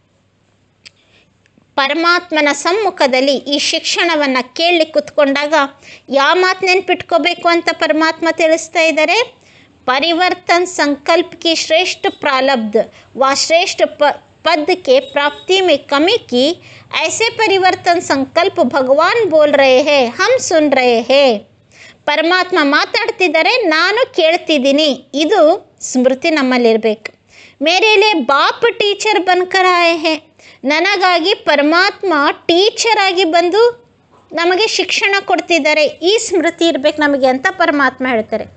ಪರಮಾತ್ಮನ ಸಮ್ಮುಖದಲ್ಲಿ ಈ ಶಿಕ್ಷಣವನ್ನು ಕೇಳಿ ಕುತ್ಕೊಂಡಾಗ ಯಾವ ಮಾತು ನೆನ್ಪಿಟ್ಕೋಬೇಕು ಅಂತ ಪರಮಾತ್ಮ ತಿಳಿಸ್ತಾ ಇದ್ದಾರೆ परिवर्तन संकल्प की श्रेष्ठ प्रारब्ध व श्रेष्ठ प पद के प्राप्ति में कमी की ऐसे परिवर्तन संकल्प भगवान बोल रहे हैं हम सुन रहे हैं ಪರಮಾತ್ಮ ಮಾತಾಡ್ತಿದ್ದಾರೆ ನಾನು ಕೇಳ್ತಿದ್ದೀನಿ ಇದು ಸ್ಮೃತಿ ನಮ್ಮಲ್ಲಿರಬೇಕು ಮೇರೇಲೆ ಬಾಪ್ ಟೀಚರ್ ಬನ್ಕರ್ ಆಯೆ ಹೇ ನನಗಾಗಿ ಪರಮಾತ್ಮ ಟೀಚರ್ ಆಗಿ ಬಂದು ನಮಗೆ ಶಿಕ್ಷಣ ಕೊಡ್ತಿದ್ದಾರೆ ಈ ಸ್ಮೃತಿ ಇರಬೇಕು ನಮಗೆ ಅಂತ ಪರಮಾತ್ಮ ಹೇಳ್ತಾರೆ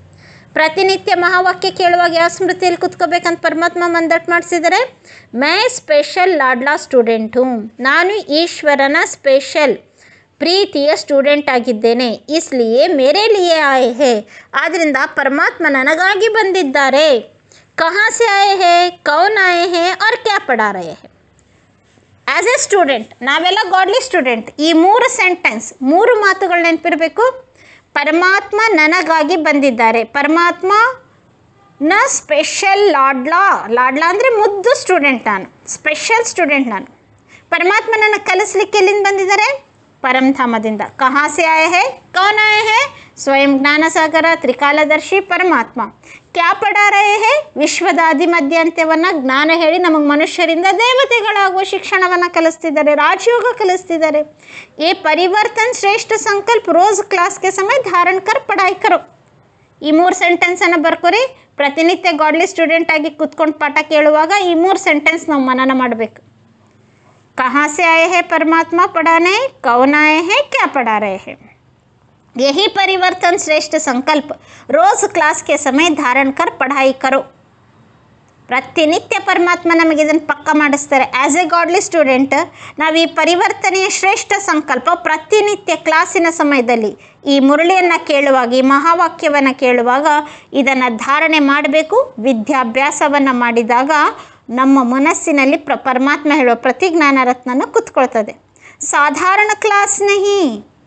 ಪ್ರತಿನಿತ್ಯ ಮಹಾವಾಕ್ಯ ಕೇಳುವಾಗ ಯಾವ ಸ್ಮೃತಿಯಲ್ಲಿ ಕುತ್ಕೋಬೇಕಂತ ಪರಮಾತ್ಮ ಮಂದಟ್ ಮಾಡಿಸಿದರೆ ಮೈ ಸ್ಪೆಷಲ್ ಲಾಡ್ಲಾ ಸ್ಟೂಡೆಂಟು ನಾನು ಈಶ್ವರನ ಸ್ಪೆಷಲ್ ಪ್ರೀತಿಯ ಸ್ಟೂಡೆಂಟ್ ಆಗಿದ್ದೇನೆ ಇಸ್ಲಿಯೇ ಮೇರೆ ಲಿಯೇ ಆಯೆ ಹೇ ಆದ್ದರಿಂದ ಪರಮಾತ್ಮ ನನಗಾಗಿ ಬಂದಿದ್ದಾರೆ ಕಹಾ ಸೆ ಆಯೆ ಹೇ ಕೌನ್ ಆಯೆ ಹೇ ಅವ್ರ ಕ್ಯಾ ಪಡಾ ರಹೆ ಹೇ ಆ್ಯಸ್ ಎ ಸ್ಟೂಡೆಂಟ್ ನಾವೆಲ್ಲ ಗಾಡ್ಲಿ ಸ್ಟೂಡೆಂಟ್ ಈ ಮೂರು ಸೆಂಟೆನ್ಸ್ ಮೂರು ಮಾತುಗಳು ನೆನಪಿರಬೇಕು ಪರಮಾತ್ಮ ನನಗಾಗಿ ಬಂದಿದ್ದಾರೆ ಪರಮಾತ್ಮ ನ ಸ್ಪೆಷಲ್ ಲಾಡ್ಲಾ ಲಾಡ್ಲಾ ಅಂದರೆ ಮುದ್ದು ಸ್ಟೂಡೆಂಟ್ ನಾನು ಸ್ಪೆಷಲ್ ಸ್ಟೂಡೆಂಟ್ ನಾನು ಪರಮಾತ್ಮ ನನ್ನ ಕಲಿಸ್ಲಿಕ್ಕೆ ಎಲ್ಲಿಂದ ಬಂದಿದ್ದಾರೆ ಪರಂಧಾಮದಿಂದ ಕಹಾ ಸೆ ಆಯೆ ಹೇ ಕೌನ್ ಆಯೆ ಹೇ ಸ್ವಯಂ ಜ್ಞಾನಸಾಗರ ತ್ರಿಕಾಲದರ್ಶಿ ಪರಮಾತ್ಮ ಕ್ಯಾ ಪಡಾ ರಹೆ ಹೇ ವಿಶ್ವದ ಅಧಿಮಧ್ಯಾಂತ್ಯವನ್ನು ಜ್ಞಾನ ಹೇಳಿ ನಮಗೆ ಮನುಷ್ಯರಿಂದ ದೇವತೆಗಳಾಗುವ ಶಿಕ್ಷಣವನ್ನು ಕಲಿಸ್ತಿದ್ದಾರೆ ರಾಜಯೋಗ ಕಲಿಸ್ತಿದ್ದಾರೆ ಈ ಪರಿವರ್ತನ್ ಶ್ರೇಷ್ಠ ಸಂಕಲ್ಪ ರೋಸ್ ಕ್ಲಾಸ್ಗೆ ಸಮಯ ಧಾರಣ ಕರ್ ಪಡಾಯ್ ಕರೋ ಈ ಮೂರು ಸೆಂಟೆನ್ಸನ್ನು ಬರ್ಕೊರಿ ಪ್ರತಿನಿತ್ಯ ಗಾಡ್ಲಿ ಸ್ಟೂಡೆಂಟ್ ಆಗಿ ಕುತ್ಕೊಂಡು ಪಾಠ ಕೇಳುವಾಗ ಈ ಮೂರು ಸೆಂಟೆನ್ಸ್ ನಾವು ಮನನ ಮಾಡಬೇಕು कहाँ से आए हैं परमात्मा पढ़ाने कौन आए हैं क्या पढ़ा रहे हैं यही परिवर्तन श्रेष्ठ संकल्प रोज क्लास के समय धारण कर पढ़ाई करो ಪ್ರತಿನಿತ್ಯ ಪರಮಾತ್ಮ ನಮಗೆ ಇದನ್ನು ಪಕ್ಕ ಮಾಡಿಸ್ತಾರೆ ಆ್ಯಸ್ ಎ ಗಾಡ್ಲಿ ಸ್ಟೂಡೆಂಟ್ ನಾವು ಈ ಪರಿವರ್ತನೆಯ ಶ್ರೇಷ್ಠ ಸಂಕಲ್ಪ ಪ್ರತಿನಿತ್ಯ ಕ್ಲಾಸಿನ ಸಮಯದಲ್ಲಿ ಈ ಮುರಳಿಯನ್ನು ಕೇಳುವಾಗ ಈ ಮಹಾವಾಕ್ಯವನ್ನು ಕೇಳುವಾಗ ಇದನ್ನು ಧಾರಣೆ ಮಾಡಬೇಕು ವಿದ್ಯಾಭ್ಯಾಸವನ್ನು ಮಾಡಿದಾಗ ನಮ್ಮ ಮನಸ್ಸಿನಲ್ಲಿ ಪ್ರ ಪರಮಾತ್ಮ ಹೇಳುವ ಪ್ರತಿಜ್ಞಾನ ರತ್ನನ ಕುತ್ಕೊಳ್ತದೆ ಸಾಧಾರಣ ಕ್ಲಾಸ್ ನಹಿ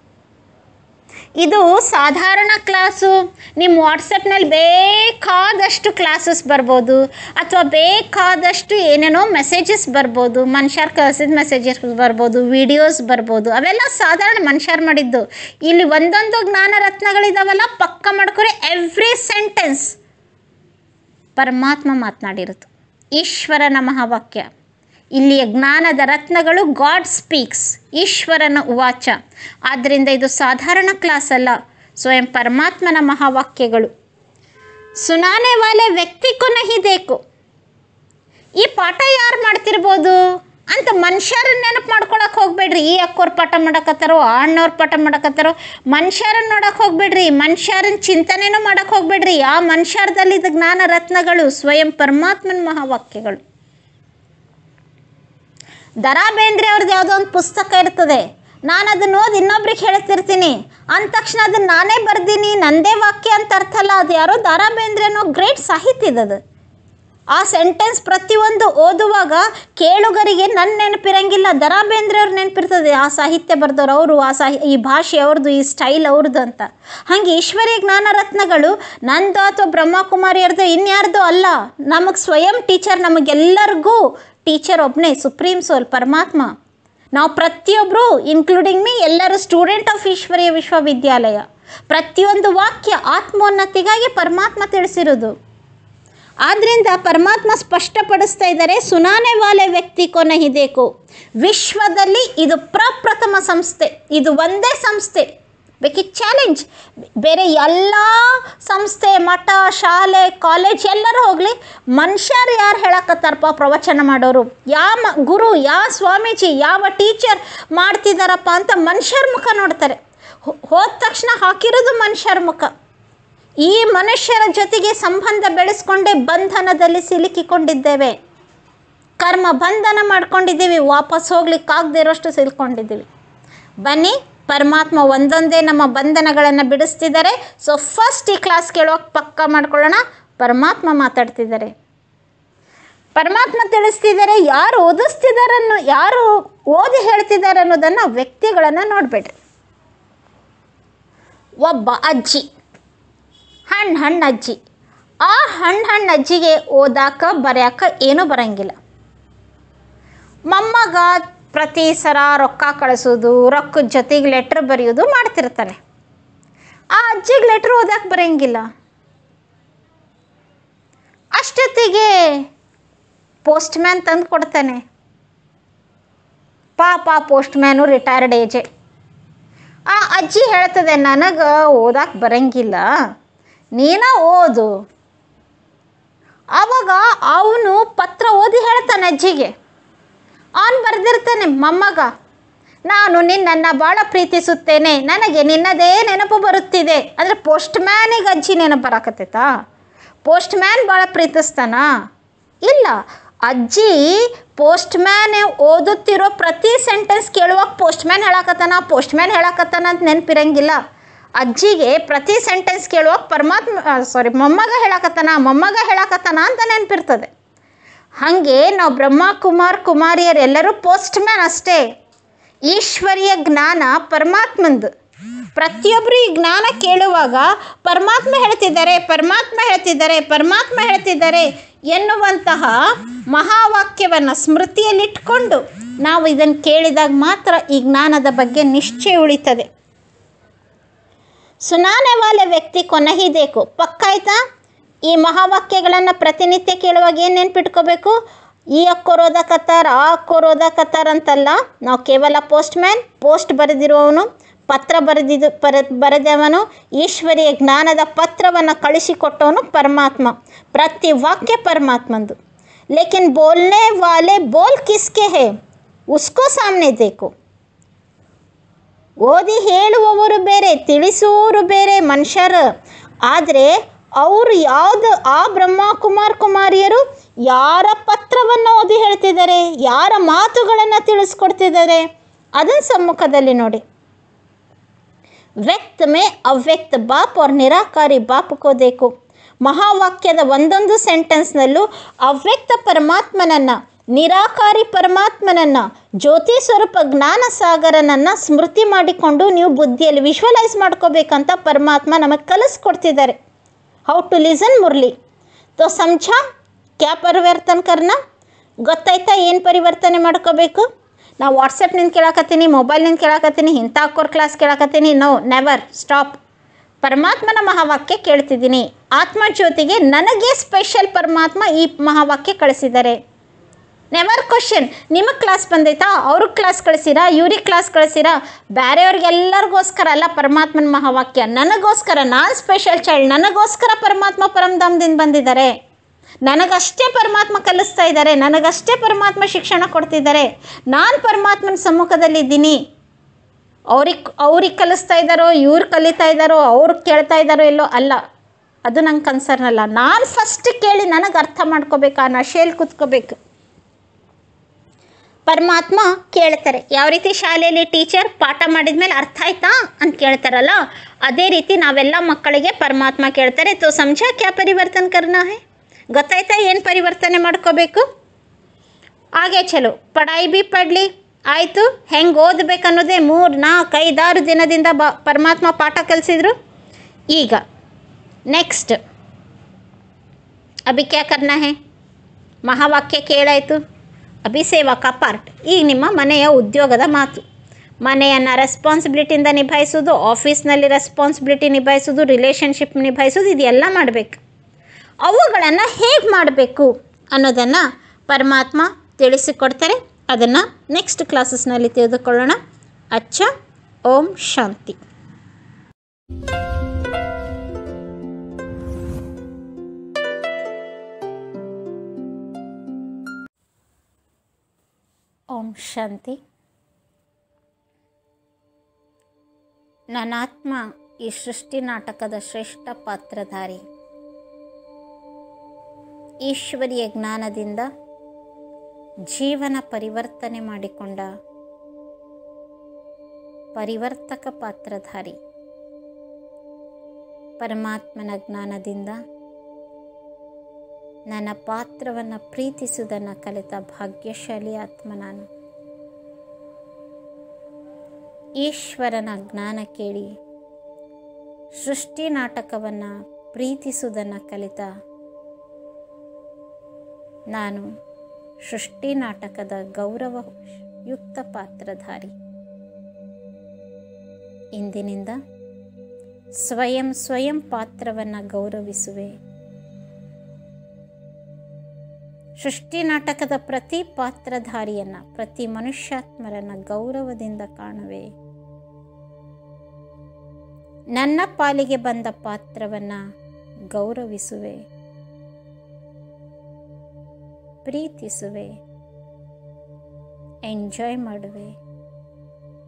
ಇದು ಸಾಧಾರಣ ಕ್ಲಾಸು ನಿಮ್ಮ ವಾಟ್ಸಪ್ನಲ್ಲಿ ಬೇಕಾದಷ್ಟು ಕ್ಲಾಸಸ್ ಬರ್ಬೋದು ಅಥವಾ ಬೇಕಾದಷ್ಟು ಏನೇನೋ ಮೆಸೇಜಸ್ ಬರ್ಬೋದು ಮನುಷ್ಯರು ಕಳಿಸಿದ ಮೆಸೇಜಸ್ ಬರ್ಬೋದು ವಿಡಿಯೋಸ್ ಬರ್ಬೋದು ಅವೆಲ್ಲ ಸಾಧಾರಣ ಮನುಷ್ಯರು ಮಾಡಿದ್ದು ಇಲ್ಲಿ ಒಂದೊಂದು ಜ್ಞಾನ ರತ್ನಗಳಿದಾವಲ್ಲ ಪಕ್ಕ ಮಾಡ್ಕೊರೆ ಎವ್ರಿ ಸೆಂಟೆನ್ಸ್ ಪರಮಾತ್ಮ ಮಾತನಾಡಿರೋದು ಈಶ್ವರನ ಮಹಾವಾಕ್ಯ ಇಲ್ಲಿಯ ಜ್ಞಾನದ ರತ್ನಗಳು ಗಾಡ್ ಸ್ಪೀಕ್ಸ್ ಈಶ್ವರನ ಉವಾಚ ಆದ್ದರಿಂದ ಇದು ಸಾಧಾರಣ ಕ್ಲಾಸ್ ಅಲ್ಲ ಸ್ವಯಂ ಪರಮಾತ್ಮನ ಮಹಾವಾಕ್ಯಗಳು ಸುನಾನೆ ವಾಲೆ ವ್ಯಕ್ತಿಗೂ ನಹಿ ಬೇಕು ಈ ಪಾಠ ಯಾರು ಮಾಡ್ತಿರ್ಬೋದು ಅಂತ ಮನುಷ್ಯರನ್ನ ನೆನಪು ಮಾಡ್ಕೊಳಕ್ಕೆ ಹೋಗ್ಬೇಡ್ರಿ ಈ ಅಕ್ಕೋರ್ ಪಾಠ ಮಾಡಕತ್ತಾರೋ ಆ ಅಣ್ಣವ್ರ ಪಾಠ ಮಾಡಕತ್ತಾರೋ ಮನುಷ್ಯರನ್ನ ನೋಡಕ್ಕೆ ಹೋಗ್ಬೇಡ್ರಿ ಮನುಷ್ಯರನ್ನ ಚಿಂತನೆನೂ ಮಾಡಕ್ಕೆ ಹೋಗ್ಬೇಡ್ರಿ ಆ ಮನುಷ್ಯರದಲ್ಲಿದ್ದ ಜ್ಞಾನ ರತ್ನಗಳು ಸ್ವಯಂ ಪರಮಾತ್ಮನ ಮಹಾವಾಕ್ಯಗಳು ದರಾ ಬೇಂದ್ರೆ ಅವ್ರದ್ದು ಯಾವುದೋ ಒಂದು ಪುಸ್ತಕ ಇರ್ತದೆ ನಾನು ಅದನ್ನು ಓದಿ ಇನ್ನೊಬ್ರಿಗೆ ಹೇಳ್ತಿರ್ತೀನಿ ಅಂದ ತಕ್ಷಣ ಅದನ್ನು ನಾನೇ ಬರ್ದೀನಿ ನಂದೇ ವಾಕ್ಯ ಅಂತ ಅರ್ಥ ಅಲ್ಲ ಅದು ಯಾರೋ ದರಾ ಬೇಂದ್ರೆ ಅನ್ನೋ ಗ್ರೇಟ್ ಸಾಹಿತ್ಯದದು ಆ ಸೆಂಟೆನ್ಸ್ ಪ್ರತಿಯೊಂದು ಓದುವಾಗ ಕೇಳುಗರಿಗೆ ನನ್ನ ನೆನಪಿರಂಗಿಲ್ಲ ದರಾ ಬೇಂದ್ರೆ ಅವ್ರ ನೆನಪಿರ್ತದೆ ಆ ಸಾಹಿತ್ಯ ಬರ್ದವ್ರು ಅವರು ಆ ಸಾಹಿ ಈ ಭಾಷೆ ಅವ್ರದ್ದು ಈ ಸ್ಟೈಲ್ ಅವ್ರದ್ದು ಅಂತ ಹಾಗೆ ಈಶ್ವರೀಯ ಜ್ಞಾನ ರತ್ನಗಳು ನಂದು ಅಥವಾ ಬ್ರಹ್ಮಕುಮಾರಿಯರ್ದು ಇನ್ಯಾರ್ದು ಅಲ್ಲ ನಮಗೆ ಸ್ವಯಂ ಟೀಚರ್ ನಮಗೆಲ್ಲರಿಗೂ ಟೀಚರ್ ಒಬ್ಬನೇ ಸುಪ್ರೀಂ ಸೋಲ್ ಪರಮಾತ್ಮ ನಾವು ಪ್ರತಿಯೊಬ್ಬರು ಇನ್ಕ್ಲೂಡಿಂಗ್ ಮೀ ಎಲ್ಲರೂ ಸ್ಟೂಡೆಂಟ್ ಆಫ್ ಈಶ್ವರೀಯ ವಿಶ್ವವಿದ್ಯಾಲಯ ಪ್ರತಿಯೊಂದು ವಾಕ್ಯ ಆತ್ಮೋನ್ನತಿಗಾಗಿ ಪರಮಾತ್ಮ ತಿಳಿಸಿರೋದು ಆದ್ದರಿಂದ ಪರಮಾತ್ಮ ಸ್ಪಷ್ಟಪಡಿಸ್ತಾ ಇದ್ದಾರೆ ಸುನಾನೆ ವಾಲೆ ವ್ಯಕ್ತಿ ಕೊನಹಿ ಬೇಕು ವಿಶ್ವದಲ್ಲಿ ಇದು ಪ್ರಪ್ರಥಮ ಸಂಸ್ಥೆ ಇದು ಒಂದೇ ಸಂಸ್ಥೆ ಬೇಕಿದ್ ಚಾಲೆಂಜ್ ಬೇರೆ ಎಲ್ಲ ಸಂಸ್ಥೆ ಮಠ ಶಾಲೆ ಕಾಲೇಜ್ ಎಲ್ಲರೂ ಹೋಗಲಿ ಮನುಷ್ಯರು ಯಾರು ಹೇಳಕತ್ತಾರಪ್ಪ ಪ್ರವಚನ ಮಾಡೋರು ಯಾವ ಮ- ಗುರು ಯಾವ ಸ್ವಾಮೀಜಿ ಯಾವ ಟೀಚರ್ ಮಾಡ್ತಿದ್ದಾರಪ್ಪ ಅಂತ ಮನುಷ್ಯರ ಮುಖ ನೋಡ್ತಾರೆ ಹೋ- ಹೋದ ತಕ್ಷಣ ಹಾಕಿರೋದು ಮನುಷ್ಯರ ಮುಖ ಈ ಮನುಷ್ಯರ ಜೊತೆಗೆ ಸಂಬಂಧ ಬೆಳೆಸ್ಕೊಂಡೇ ಬಂಧನದಲ್ಲಿ ಸಿಲುಕಿಕೊಂಡಿದ್ದೇವೆ ಕರ್ಮ ಬಂಧನ ಮಾಡ್ಕೊಂಡಿದ್ದೀವಿ ವಾಪಸ್ ಹೋಗ್ಲಿಕ್ಕಾಗದೇ ಇರೋಷ್ಟು ಸಿಲ್ಕೊಂಡಿದ್ದೀವಿ ಬನ್ನಿ ಪರಮಾತ್ಮ ಒಂದೊಂದೇ ನಮ್ಮ ಬಂಧನಗಳನ್ನು ಬಿಡಿಸ್ತಿದ್ದಾರೆ ಸೊ ಫಸ್ಟ್ ಈ ಕ್ಲಾಸ್ ಕೇಳೋಕೆ ಪಕ್ಕ ಮಾಡ್ಕೊಳ್ಳೋಣ ಪರಮಾತ್ಮ ಮಾತಾಡ್ತಿದ್ದಾರೆ ಪರಮಾತ್ಮ ತಿಳಿಸ್ತಿದ್ದಾರೆ ಯಾರು ಓದಿಸ್ತಿದ್ದಾರನ್ನು ಯಾರು ಓದಿ ಹೇಳ್ತಿದ್ದಾರೆ ಅನ್ನೋದನ್ನು ವ್ಯಕ್ತಿಗಳನ್ನು ನೋಡಬೇಡ್ರಿ ಒಬ್ಬ ಅಜ್ಜಿ ಹಣ್ಣು ಹಣ್ಣು ಅಜ್ಜಿ ಆ ಹಣ್ಣು ಹಣ್ಣು ಅಜ್ಜಿಗೆ ಓದಾಕ ಬರ್ಯಾಕ ಏನೂ ಬರಂಗಿಲ್ಲ ಮೊಮ್ಮಗ ಪ್ರತಿ ಸಲ ರೊಕ್ಕ ಕಳಿಸೋದು ರೊಕ್ಕದ ಜೊತೆಗೆ ಲೆಟ್ರ್ ಬರೆಯೋದು ಮಾಡ್ತಿರ್ತಾನೆ ಆ ಅಜ್ಜಿಗೆ ಲೆಟ್ರ್ ಓದಕ್ಕೆ ಬರೋಂಗಿಲ್ಲ ಅಷ್ಟೊತ್ತಿಗೆ ಪೋಸ್ಟ್ ಮ್ಯಾನ್ ತಂದು ಕೊಡ್ತಾನೆ ಪಾಪ ಪೋಸ್ಟ್ ಮ್ಯಾನು ರಿಟೈರ್ಡ್ ಏಜೆ ಆ ಅಜ್ಜಿ ಹೇಳ್ತದೆ ನನಗೆ ಓದಕ್ಕೆ ಬರಂಗಿಲ್ಲ ನೀನ ಓದು ಆವಾಗ ಅವನು ಪತ್ರ ಓದಿ ಹೇಳ್ತಾನೆ ಅಜ್ಜಿಗೆ ಅವನು ಬರೆದಿರ್ತಾನೆ ಮೊಮ್ಮಗ ನಾನು ನಿನ್ನನ್ನು ಭಾಳ ಪ್ರೀತಿಸುತ್ತೇನೆ ನನಗೆ ನಿನ್ನದೇ ನೆನಪು ಬರುತ್ತಿದೆ ಅಂದರೆ ಪೋಸ್ಟ್ ಮ್ಯಾನಿಗೆ ಅಜ್ಜಿ ನೆನಪು ಬರಾಕತ್ತೈತಾ ಪೋಸ್ಟ್ ಮ್ಯಾನ್ ಭಾಳ ಪ್ರೀತಿಸ್ತಾನ ಇಲ್ಲ ಅಜ್ಜಿ ಪೋಸ್ಟ್ ಮ್ಯಾನ್ ಓದುತ್ತಿರೋ ಪ್ರತಿ ಸೆಂಟೆನ್ಸ್ ಕೇಳುವಾಗ ಪೋಸ್ಟ್ ಮ್ಯಾನ್ ಹೇಳಕತ್ತಾನ ಪೋಸ್ಟ್ ಮ್ಯಾನ್ ಹೇಳಕತ್ತಾನ ಅಂತ ನೆನಪಿರಂಗಿಲ್ಲ ಅಜ್ಜಿಗೆ ಪ್ರತಿ ಸೆಂಟೆನ್ಸ್ ಕೇಳುವಾಗ ಪರಮಾತ್ಮ ಸಾರಿ ಮೊಮ್ಮಗ ಹೇಳಕತ್ತಾನ ಮೊಮ್ಮಗ ಹೇಳಕತ್ತಾನ ಅಂತ ನೆನಪಿರ್ತದೆ ಹಾಗೆ ನಾವು ಬ್ರಹ್ಮ ಕುಮಾರ್ ಕುಮಾರಿಯರು ಎಲ್ಲರೂ ಪೋಸ್ಟ್ ಮ್ಯಾನ್ ಅಷ್ಟೇ ಈಶ್ವರಿಯ ಜ್ಞಾನ ಪರಮಾತ್ಮಂದು ಪ್ರತಿಯೊಬ್ಬರು ಈ ಜ್ಞಾನ ಕೇಳುವಾಗ ಪರಮಾತ್ಮ ಹೇಳ್ತಿದ್ದಾರೆ ಪರಮಾತ್ಮ ಹೇಳ್ತಿದ್ದಾರೆ ಪರಮಾತ್ಮ ಹೇಳ್ತಿದ್ದಾರೆ ಎನ್ನುವಂತಹ ಮಹಾವಾಕ್ಯವನ್ನು ಸ್ಮೃತಿಯಲ್ಲಿಟ್ಕೊಂಡು ನಾವು ಇದನ್ನು ಕೇಳಿದಾಗ ಮಾತ್ರ ಈ ಜ್ಞಾನದ ಬಗ್ಗೆ ನಿಶ್ಚಯ ಉಳಿತದೆ ಸುನಾನೆ ವಾಲೆ ವ್ಯಕ್ತಿ ಕೊನಹಿದೇಕು ಪಕ್ಕ ಆಯ್ತಾ ಈ ಮಹಾವಾಕ್ಯಗಳನ್ನು ಪ್ರತಿನಿತ್ಯ ಕೇಳುವಾಗ ಏನು ನೆನ್ಪಿಟ್ಕೋಬೇಕು ಈ ಅಕ್ಕೋರೋದ ಕತಾರ್ ಆ ಅಕ್ಕೋರೋದ ಕತಾರ್ ಅಂತಲ್ಲ ನಾವು ಕೇವಲ ಪೋಸ್ಟ್ ಮ್ಯಾನ್ ಪೋಸ್ಟ್ ಬರೆದಿರುವವನು ಪತ್ರ ಬರೆದಿದ್ದು ಬರ ಬರೆದವನು ಈಶ್ವರಿಯ ಜ್ಞಾನದ ಪತ್ರವನ್ನು ಕಳಿಸಿಕೊಟ್ಟವನು ಪರಮಾತ್ಮ ಪ್ರತಿ ವಾಕ್ಯ ಪರಮಾತ್ಮಂದು ಲೇಕಿನ್ ಬೋಲ್ನೆ ವಾಲೆ ಬೋಲ್ ಕಿಸ್ಕೆ ಹೇ ಉಸ್ಕೋ ಸಾಮ್ನೆ ದೇಕು ಓದಿ ಹೇಳುವವರು ಬೇರೆ ತಿಳಿಸುವವರು ಬೇರೆ ಮನುಷ್ಯರು ಆದರೆ ಅವರು ಯಾವುದು ಆ ಬ್ರಹ್ಮ ಕುಮಾರ್ ಕುಮಾರಿಯರು ಯಾರ ಪತ್ರವನ್ನು ಓದಿ ಹೇಳ್ತಿದ್ದಾರೆ ಯಾರ ಮಾತುಗಳನ್ನು ತಿಳಿಸ್ಕೊಡ್ತಿದ್ದಾರೆ ಅದನ್ನು ಸಮ್ಮುಖದಲ್ಲಿ ನೋಡಿ ವ್ಯಕ್ತ ಮೇ ಅವ್ಯಕ್ತ ಬಾಪ್ ಅವ್ರ ನಿರಾಕಾರಿ ಬಾಪ್ ಕೋ ದೇಕು ಮಹಾವಾಕ್ಯದ ಒಂದೊಂದು ಸೆಂಟೆನ್ಸ್ನಲ್ಲೂ ಅವ್ಯಕ್ತ ಪರಮಾತ್ಮನನ್ನು ನಿರಾಕಾರಿ ಪರಮಾತ್ಮನನ್ನು ಜ್ಯೋತಿ ಸ್ವರೂಪ ಜ್ಞಾನ ಸಾಗರನನ್ನು ಸ್ಮೃತಿ ಮಾಡಿಕೊಂಡು ನೀವು ಬುದ್ಧಿಯಲ್ಲಿ ವಿಶ್ವಲೈಸ್ ಮಾಡ್ಕೋಬೇಕಂತ ಪರಮಾತ್ಮ ನಮಗೆ ಕಲಿಸ್ಕೊಡ್ತಿದ್ದಾರೆ ಹೌ ಟು ಲಿಸನ್ ಮುರಳಿ ತೋ ಸಮझा ಕ್ಯಾ ಪರಿವರ್ತನ ಕರ್ನ ಗೊತ್ತಾಯ್ತಾ ಏನು ಪರಿವರ್ತನೆ ಮಾಡ್ಕೋಬೇಕು ನಾವು ವಾಟ್ಸಪ್ನಿಂದ ಕೇಳಕತ್ತೀನಿ ಮೊಬೈಲ್ನಿಂದ ಕೇಳಕತ್ತೀನಿ ಇಂಥ ಅಕ್ಕೋರ್ ಕ್ಲಾಸ್ ಕೇಳಕತ್ತೀನಿ ನೋ ನೆವರ್ ಸ್ಟಾಪ್ ಪರಮಾತ್ಮನ ಮಹಾವಾಕ್ಯ ಕೇಳ್ತಿದ್ದೀನಿ ಆತ್ಮಜ್ಯೋತಿಗೆ ನನಗೆ ಸ್ಪೆಷಲ್ ಪರಮಾತ್ಮ ಈ ಮಹಾವಾಕ್ಯ ಕಳಿಸಿದ್ದಾರೆ ನೆವರ್ ಕ್ವಶನ್ ನಿಮಗೆ ಕ್ಲಾಸ್ ಬಂದೈತಾ ಅವ್ರಿಗೆ ಕ್ಲಾಸ್ ಕಳಿಸಿರಾ ಇವ್ರಿಗೆ ಕ್ಲಾಸ್ ಕಳಿಸಿರಾ ಬೇರೆಯವ್ರಿಗೆಲ್ಲರಿಗೋಸ್ಕರ ಅಲ್ಲ ಪರಮಾತ್ಮನ ಮಹಾವಾಕ್ಯ ನನಗೋಸ್ಕರ ನಾನು ಸ್ಪೆಷಲ್ ಚೈಲ್ಡ್ ನನಗೋಸ್ಕರ ಪರಮಾತ್ಮ ಪರಮಧಾಮದಿಂದ ಬಂದಿದ್ದಾರೆ ನನಗಷ್ಟೇ ಪರಮಾತ್ಮ ಕಲಿಸ್ತಾ ಇದ್ದಾರೆ ನನಗಷ್ಟೇ ಪರಮಾತ್ಮ ಶಿಕ್ಷಣ ಕೊಡ್ತಿದ್ದಾರೆ ನಾನು ಪರಮಾತ್ಮನ ಸಮ್ಮುಖದಲ್ಲಿದ್ದೀನಿ ಅವ್ರಿಗೆ ಅವ್ರಿಗೆ ಕಲಿಸ್ತಾ ಇದ್ದಾರೋ ಇವ್ರು ಕಲಿತಾ ಇದ್ದಾರೋ ಅವ್ರು ಕೇಳ್ತಾ ಇದ್ದಾರೋ ಎಲ್ಲೋ ಅಲ್ಲ ಅದು ನಂಗೆ ಕನ್ಸರ್ನ್ ಅಲ್ಲ ನಾನು ಫಸ್ಟ್ ಕೇಳಿ ನನಗೆ ಅರ್ಥ ಮಾಡ್ಕೋಬೇಕು ಆ ನಶೆಯಲ್ಲಿ ಕೂತ್ಕೋಬೇಕು ಪರಮಾತ್ಮ ಕೇಳ್ತಾರೆ ಯಾವ ರೀತಿ ಶಾಲೆಯಲ್ಲಿ ಟೀಚರ್ ಪಾಠ ಮಾಡಿದ ಮೇಲೆ ಅರ್ಥ ಆಯ್ತಾ ಅಂತ ಕೇಳ್ತಾರಲ್ಲ ಅದೇ ರೀತಿ ನಾವೆಲ್ಲ ಮಕ್ಕಳಿಗೆ ಪರಮಾತ್ಮ ಕೇಳ್ತಾರೆ ತೋ ಸಮझा ಕ್ಯಾ ಪರಿವರ್ತನೆ ಕರ್ನಾ ಹೇ ಗೊತ್ತಾಯ್ತಾ ಏನು ಪರಿವರ್ತನೆ ಮಾಡ್ಕೋಬೇಕು ಹಾಗೆ ಚಲೋ ಪಡಾಯಿ ಬಿ ಪಡ್ಲಿ ಆಯಿತು ಹೆಂಗೆ ಓದಬೇಕು ಅನ್ನೋದೇ ಮೂರು ನಾಲ್ಕು ಐದಾರು ದಿನದಿಂದ ಬ ಪರಮಾತ್ಮ ಪಾಠ ಕಲಿಸಿದ್ರು ಈಗ ನೆಕ್ಸ್ಟ್ ಅಭಿ ಕ್ಯಾ ಕರ್ನಾ ಹೇ ಮಹಾವಾಕ್ಯ ಕೇಳಾಯಿತು ಅಭಿಸೇವಕ ಪಾರ್ಟ್ ಈಗ ನಿಮ್ಮ ಮನೆಯ ಉದ್ಯೋಗದ ಮಾತು ಮನೆಯನ್ನು ರೆಸ್ಪಾನ್ಸಿಬಿಲಿಟಿಯಿಂದ ನಿಭಾಯಿಸೋದು ಆಫೀಸ್ನಲ್ಲಿ ರೆಸ್ಪಾನ್ಸಿಬಿಲಿಟಿ ನಿಭಾಯಿಸೋದು ರಿಲೇಷನ್ಶಿಪ್ ನಿಭಾಯಿಸೋದು ಇದೆಲ್ಲ ಮಾಡಬೇಕು ಅವುಗಳನ್ನು ಹೇಗೆ ಮಾಡಬೇಕು ಅನ್ನೋದನ್ನು ಪರಮಾತ್ಮ ತಿಳಿಸಿಕೊಡ್ತಾರೆ ಅದನ್ನು ನೆಕ್ಸ್ಟ್ ಕ್ಲಾಸಸ್ನಲ್ಲಿ ತಿಳಿದುಕೊಳ್ಳೋಣ ಅಚ್ಚ ಓಂ ಶಾಂತಿ ಓಂ ಶಾಂತಿ ನನ್ನಾತ್ಮ ಈ ಸೃಷ್ಟಿ ನಾಟಕದ ಶ್ರೇಷ್ಠ ಪಾತ್ರಧಾರಿ ಈಶ್ವರಿಯ ಜ್ಞಾನದಿಂದ ಜೀವನ ಪರಿವರ್ತನೆ ಮಾಡಿಕೊಂಡ ಪರಿವರ್ತಕ ಪಾತ್ರಧಾರಿ ಪರಮಾತ್ಮನ ಜ್ಞಾನದಿಂದ ನನ್ನ ಪಾತ್ರವನ್ನು ಪ್ರೀತಿಸುವುದನ್ನು ಕಲಿತ ಭಾಗ್ಯಶಾಲಿ ಆತ್ಮ ನಾನು ಈಶ್ವರನ ಜ್ಞಾನ ಕೇಳಿ ಸೃಷ್ಟಿ ನಾಟಕವನ್ನು ಪ್ರೀತಿಸುವುದನ್ನು ಕಲಿತ ನಾನು ಸೃಷ್ಟಿ ನಾಟಕದ ಗೌರವಯುಕ್ತ ಪಾತ್ರಧಾರಿ ಇಂದಿನಿಂದ ಸ್ವಯಂ ಸ್ವಯಂ ಪಾತ್ರವನ್ನು ಗೌರವಿಸುವೆ ಸೃಷ್ಟಿ ನಾಟಕದ ಪ್ರತಿ ಪಾತ್ರಧಾರಿಯನ್ನು ಪ್ರತಿ ಮನುಷ್ಯಾತ್ಮರನ್ನು ಗೌರವದಿಂದ ಕಾಣುವೆ ನನ್ನ ಪಾಲಿಗೆ ಬಂದ ಪಾತ್ರವನ್ನು ಗೌರವಿಸುವೆ ಪ್ರೀತಿಸುವೆ ಎಂಜಾಯ್ ಮಾಡುವೆ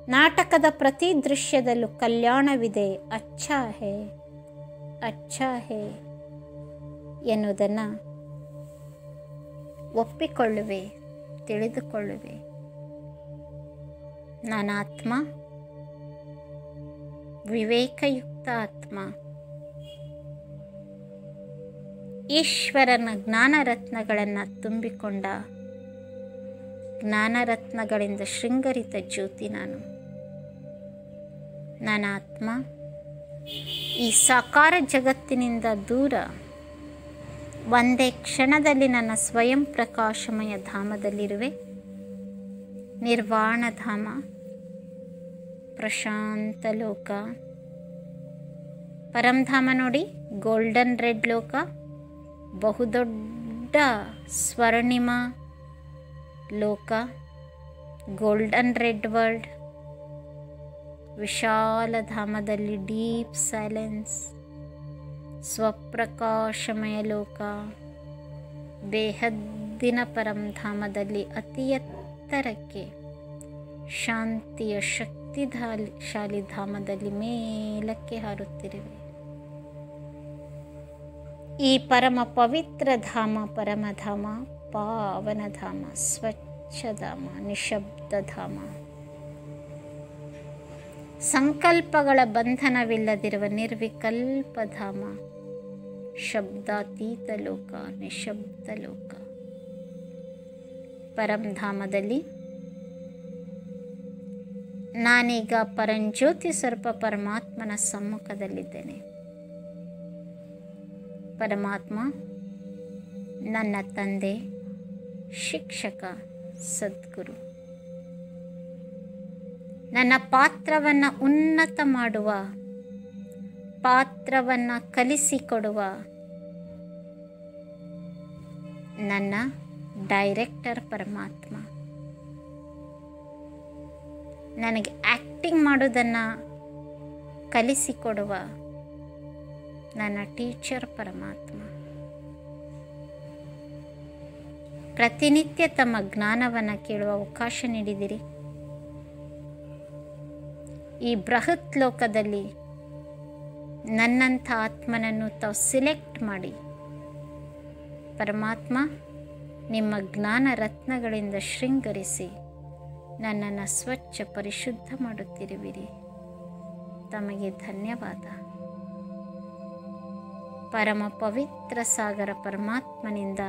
ನಾಟಕದ ಪ್ರತಿ ದೃಶ್ಯದಲ್ಲೂ ಕಲ್ಯಾಣವಿದೆ ಅಚ್ಚಾ ಹೇ ಅಚ್ಚಾ ಹೇ ಎನ್ನುವುದನ್ನು ಒಪ್ಪಿಕೊಳ್ಳುವೆ ತಿಳಿದುಕೊಳ್ಳುವೆ ನಾನಾತ್ಮ ವಿವೇಕಯುಕ್ತ ಆತ್ಮ ಈಶ್ವರನ ಜ್ಞಾನರತ್ನಗಳನ್ನು ತುಂಬಿಕೊಂಡ ಜ್ಞಾನರತ್ನಗಳಿಂದ ಶೃಂಗರಿತ ಜ್ಯೋತಿ ನಾನು ನನ್ನ ಆತ್ಮ ಈ ಸಾಕಾರ ಜಗತ್ತಿನಿಂದ ದೂರ ಒಂದೇ ಕ್ಷಣದಲ್ಲಿ ನನ್ನ ಸ್ವಯಂ ಪ್ರಕಾಶಮಯ ಧಾಮದಲ್ಲಿರುವೆ ನಿರ್ವಾಣ ಧಾಮ ಪ್ರಶಾಂತ ಲೋಕ ಪರಂಧಾಮ ನೋಡಿ ಗೋಲ್ಡನ್ ರೆಡ್ ಲೋಕ ಬಹುದೊಡ್ಡ ಸ್ವರ್ಣಿಮ ಲೋಕ ಗೋಲ್ಡನ್ ರೆಡ್ ವರ್ಲ್ಡ್ ವಿಶಾಲ ಧಾಮದಲ್ಲಿ ಡೀಪ್ ಸೈಲೆನ್ಸ್ ಸ್ವಪ್ರಕಾಶಮಯ ಲೋಕ ಬೇಹದ್ದಿನ ಪರಂಧಾಮದಲ್ಲಿ ಅತಿ ಎತ್ತರಕ್ಕೆ ಶಾಂತಿಯ ಶಕ್ತಿಧಾಲಿ ಧಾಮದಲ್ಲಿ ಮೇಲಕ್ಕೆ ಹಾರುತ್ತಿರುವೆ ಈ ಪರಮ ಪವಿತ್ರ ಧಾಮ ಪರಮಧಾಮ ಪಾವನ ಧಾಮ ಸ್ವಚ್ಛ ಧಾಮ ನಿಶಬ್ದ ಧಾಮ ಸಂಕಲ್ಪಗಳ ಬಂಧನವಿಲ್ಲದಿರುವ ನಿರ್ವಿಕಲ್ಪ ಧಾಮ ಶಬ್ದಾತೀತ ಲೋಕ ನಿಶಬ್ದ ಲೋಕ ಪರಂಧಾಮದಲ್ಲಿ ನಾನೀಗ ಪರಂಜ್ಯೋತಿ ಸ್ವರೂಪ ಪರಮಾತ್ಮನ ಸಮ್ಮುಖದಲ್ಲಿದ್ದೇನೆ ಪರಮಾತ್ಮ ನನ್ನ ತಂದೆ ಶಿಕ್ಷಕ ಸದ್ಗುರು ನನ್ನ ಪಾತ್ರವನ್ನು ಉನ್ನತ ಮಾಡುವ ಪಾತ್ರವನ್ನು ಕಲಿಸಿಕೊಡುವ ನನ್ನ ಡೈರೆಕ್ಟರ್ ಪರಮಾತ್ಮ ನನಗೆ ಆ್ಯಕ್ಟಿಂಗ್ ಮಾಡೋದನ್ನು ಕಲಿಸಿಕೊಡುವ ನನ್ನ ಟೀಚರ್ ಪರಮಾತ್ಮ ಪ್ರತಿನಿತ್ಯ ತಮ್ಮ ಜ್ಞಾನವನ್ನು ಕೇಳುವ ಅವಕಾಶ ನೀಡಿದಿರಿ ಈ ಬೃಹತ್ ಲೋಕದಲ್ಲಿ ನನ್ನಂಥ ಆತ್ಮನನ್ನು ತಾವು ಸಿಲೆಕ್ಟ್ ಮಾಡಿ ಪರಮಾತ್ಮ ನಿಮ್ಮ ಜ್ಞಾನ ರತ್ನಗಳಿಂದ ಶೃಂಗರಿಸಿ ನನ್ನನ್ನು ಸ್ವಚ್ಛ ಪರಿಶುದ್ಧ ಮಾಡುತ್ತಿರುವಿರಿ ತಮಗೆ ಧನ್ಯವಾದ ಪರಮ ಪವಿತ್ರ ಸಾಗರ ಪರಮಾತ್ಮನಿಂದ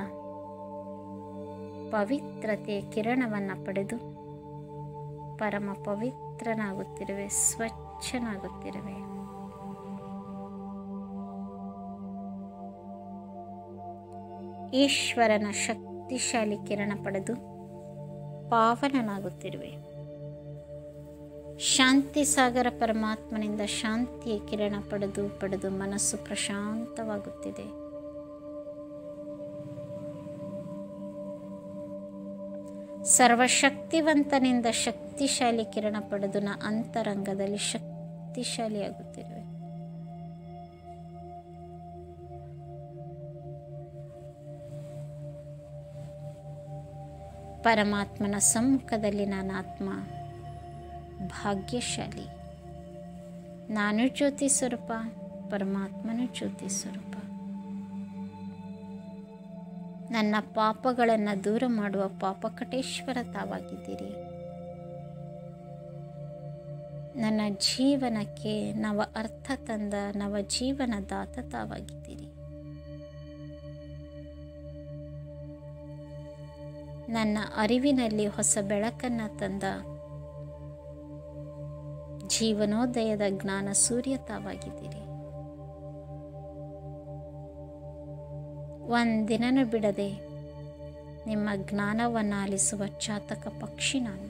ಪವಿತ್ರತೆಯ ಕಿರಣವನ್ನು ಪಡೆದು ಪರಮ ಪವಿತ್ರನಾಗುತ್ತಿರುವೆ ಸ್ವಚ್ಛನಾಗುತ್ತಿರುವೆ ಈಶ್ವರನ ಶಕ್ತಿಶಾಲಿ ಕಿರಣ ಪಡೆದು ಪಾವನನಾಗುತ್ತಿರುವೆ ಶಾಂತಿ ಸಾಗರ ಪರಮಾತ್ಮನಿಂದ ಶಾಂತಿಯ ಕಿರಣ ಪಡೆದು ಪಡೆದು ಮನಸ್ಸು ಪ್ರಶಾಂತವಾಗುತ್ತಿದೆ ಸರ್ವಶಕ್ತಿವಂತನಿಂದ ಶಕ್ತಿಶಾಲಿ ಕಿರಣ ಪಡೆದು ನ ಅಂತರಂಗದಲ್ಲಿ ಶಕ್ತಿಶಾಲಿಯಾಗುತ್ತಿರುವೆ ಪರಮಾತ್ಮನ ಸಮ್ಮುಖದಲ್ಲಿ ನಾನು ಆತ್ಮ ಭಾಗ್ಯಶಾಲಿ ನಾನು ಜ್ಯೋತಿ ಸ್ವರೂಪ ಪರಮಾತ್ಮನು ಜ್ಯೋತಿ ಸ್ವರೂಪ ನನ್ನ ಪಾಪಗಳನ್ನು ದೂರ ಮಾಡುವ ಪಾಪಕಟೇಶ್ವರ ತಾವಾಗಿದ್ದೀರಿ ನನ್ನ ಜೀವನಕ್ಕೆ ನವ ಅರ್ಥ ತಂದ ನವ ಜೀವನ ದಾತ ತಾವಾಗಿದ್ದೀರಿ ನನ್ನ ಅರಿವಿನಲ್ಲಿ ಹೊಸ ಬೆಳಕನ್ನು ತಂದ ಜೀವನೋದಯದ ಜ್ಞಾನ ಸೂರ್ಯ ತಾವಾಗಿದ್ದೀರಿ ಒಂದಿನನೂ ಬಿಡದೆ ನಿಮ್ಮ ಜ್ಞಾನವನ್ನು ಆಲಿಸುವ ಚಾತಕ ಪಕ್ಷಿ ನಾನು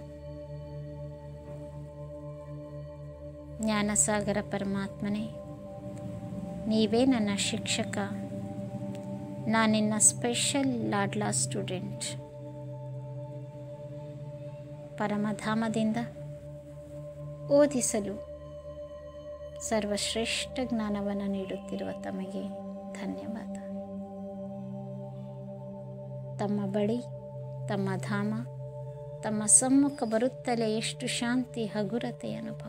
ಜ್ಞಾನಸಾಗರ ಪರಮಾತ್ಮನೇ ನೀವೇ ನನ್ನ ಶಿಕ್ಷಕ ನಾನಿನ್ನ ಸ್ಪೆಷಲ್ ಲಾಡ್ಲಾ ಸ್ಟೂಡೆಂಟ್ ಪರಮಧಾಮದಿಂದ ಓದಿಸಲು ಸರ್ವಶ್ರೇಷ್ಠ ಜ್ಞಾನವನ್ನು ನೀಡುತ್ತಿರುವ ತಮಗೆ ಧನ್ಯವಾದ ತಮ್ಮ ಬಳಿ ತಮ್ಮ ಧಾಮ ತಮ್ಮ ಸಮ್ಮುಖ ಬರುತ್ತಲೇ ಎಷ್ಟು ಶಾಂತಿ ಹಗುರತೆ ಅನುಭವ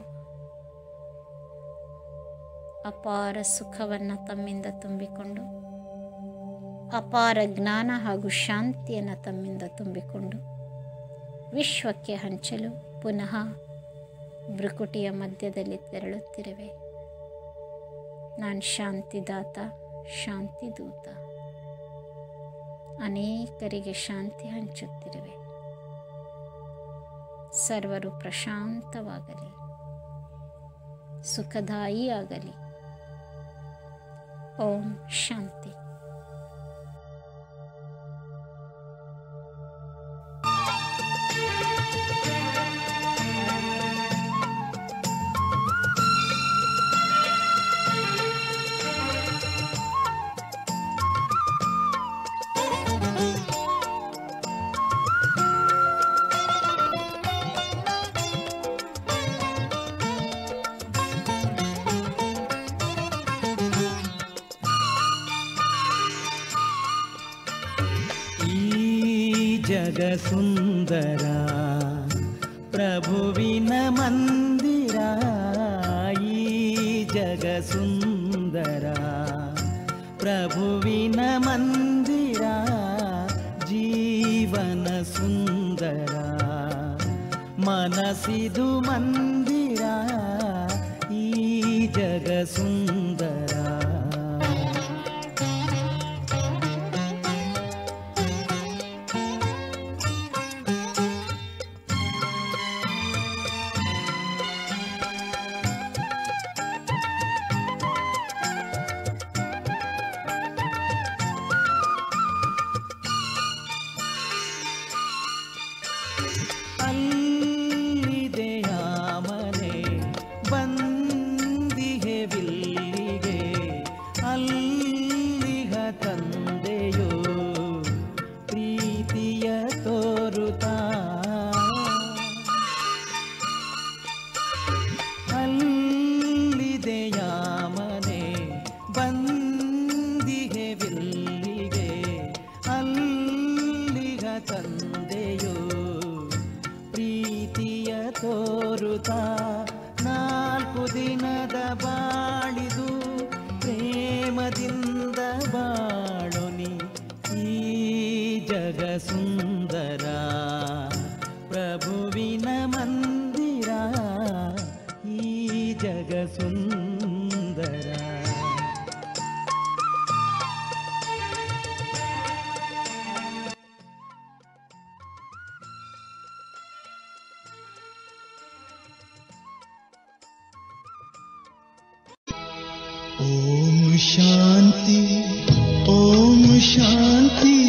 ಅಪಾರ ಸುಖವನ್ನು ತಮ್ಮಿಂದ ತುಂಬಿಕೊಂಡು ಅಪಾರ ಜ್ಞಾನ ಹಾಗೂ ಶಾಂತಿಯನ್ನು ತಮ್ಮಿಂದ ತುಂಬಿಕೊಂಡು ವಿಶ್ವಕ್ಕೆ ಹಂಚಲು ಪುನಃ ಭ್ರುಕುಟಿಯ ಮಧ್ಯದಲ್ಲಿ ತೆರಳುತ್ತಿರುವೆ ನಾನು ಶಾಂತಿದಾತ ಶಾಂತಿದೂತ ಅನೇಕರಿಗೆ ಶಾಂತಿ ಹಂಚುತ್ತಿರುವೆ ಸರ್ವರು ಪ್ರಶಾಂತವಾಗಲಿ ಸುಖದಾಯಿಯಾಗಲಿ ಓಂ ಶಾಂತಿ ಈ ಜಗ ಸುಂದರ ಪ್ರಭುವಿನ ಮಂದಿರ ಈ ಜಗ ಸುಂದರ ಪ್ರಭುವಿನ ಮಂದಿರ ಜೀವನ ಸುಂದರ ಮನಸಿದು ಮಂದಿರ ಈ ಜಗ ಸುಂದರ ಅಲ್ಲಿದೆಯ ಮನೆ ಬಂದಿಗೆ ಬಿಲ್ಲಿಗೆ ಅಲ್ಲಿಗ ತಂದೆಯೋ ಪ್ರೀತಿಯ ತೋರುತ್ತಾ ಅಲ್ಲಿದೆಯ ಮನೆ ಬಂದಿಗೆ ಬಿಲ್ಲಿಗೆ ಅಲ್ಲಿಗ ತಂದೆಯೋ ಪ್ರೀತಿಯ ತೋರುತ್ತಾ ನಾಲ್ಕು ದಿನದ ಬಾಳಿದು ಪ್ರೇಮದಿಂದ ಬಾಳೊನಿ ಈ ಜಗ ಸುಂದರ ಪ್ರಭುವಿನ ಮಂದಿರ ಈ ಜಗ ಸುಂದರ ಓಂ ಶಾಂತಿ ಓಂ ಶಾಂತಿ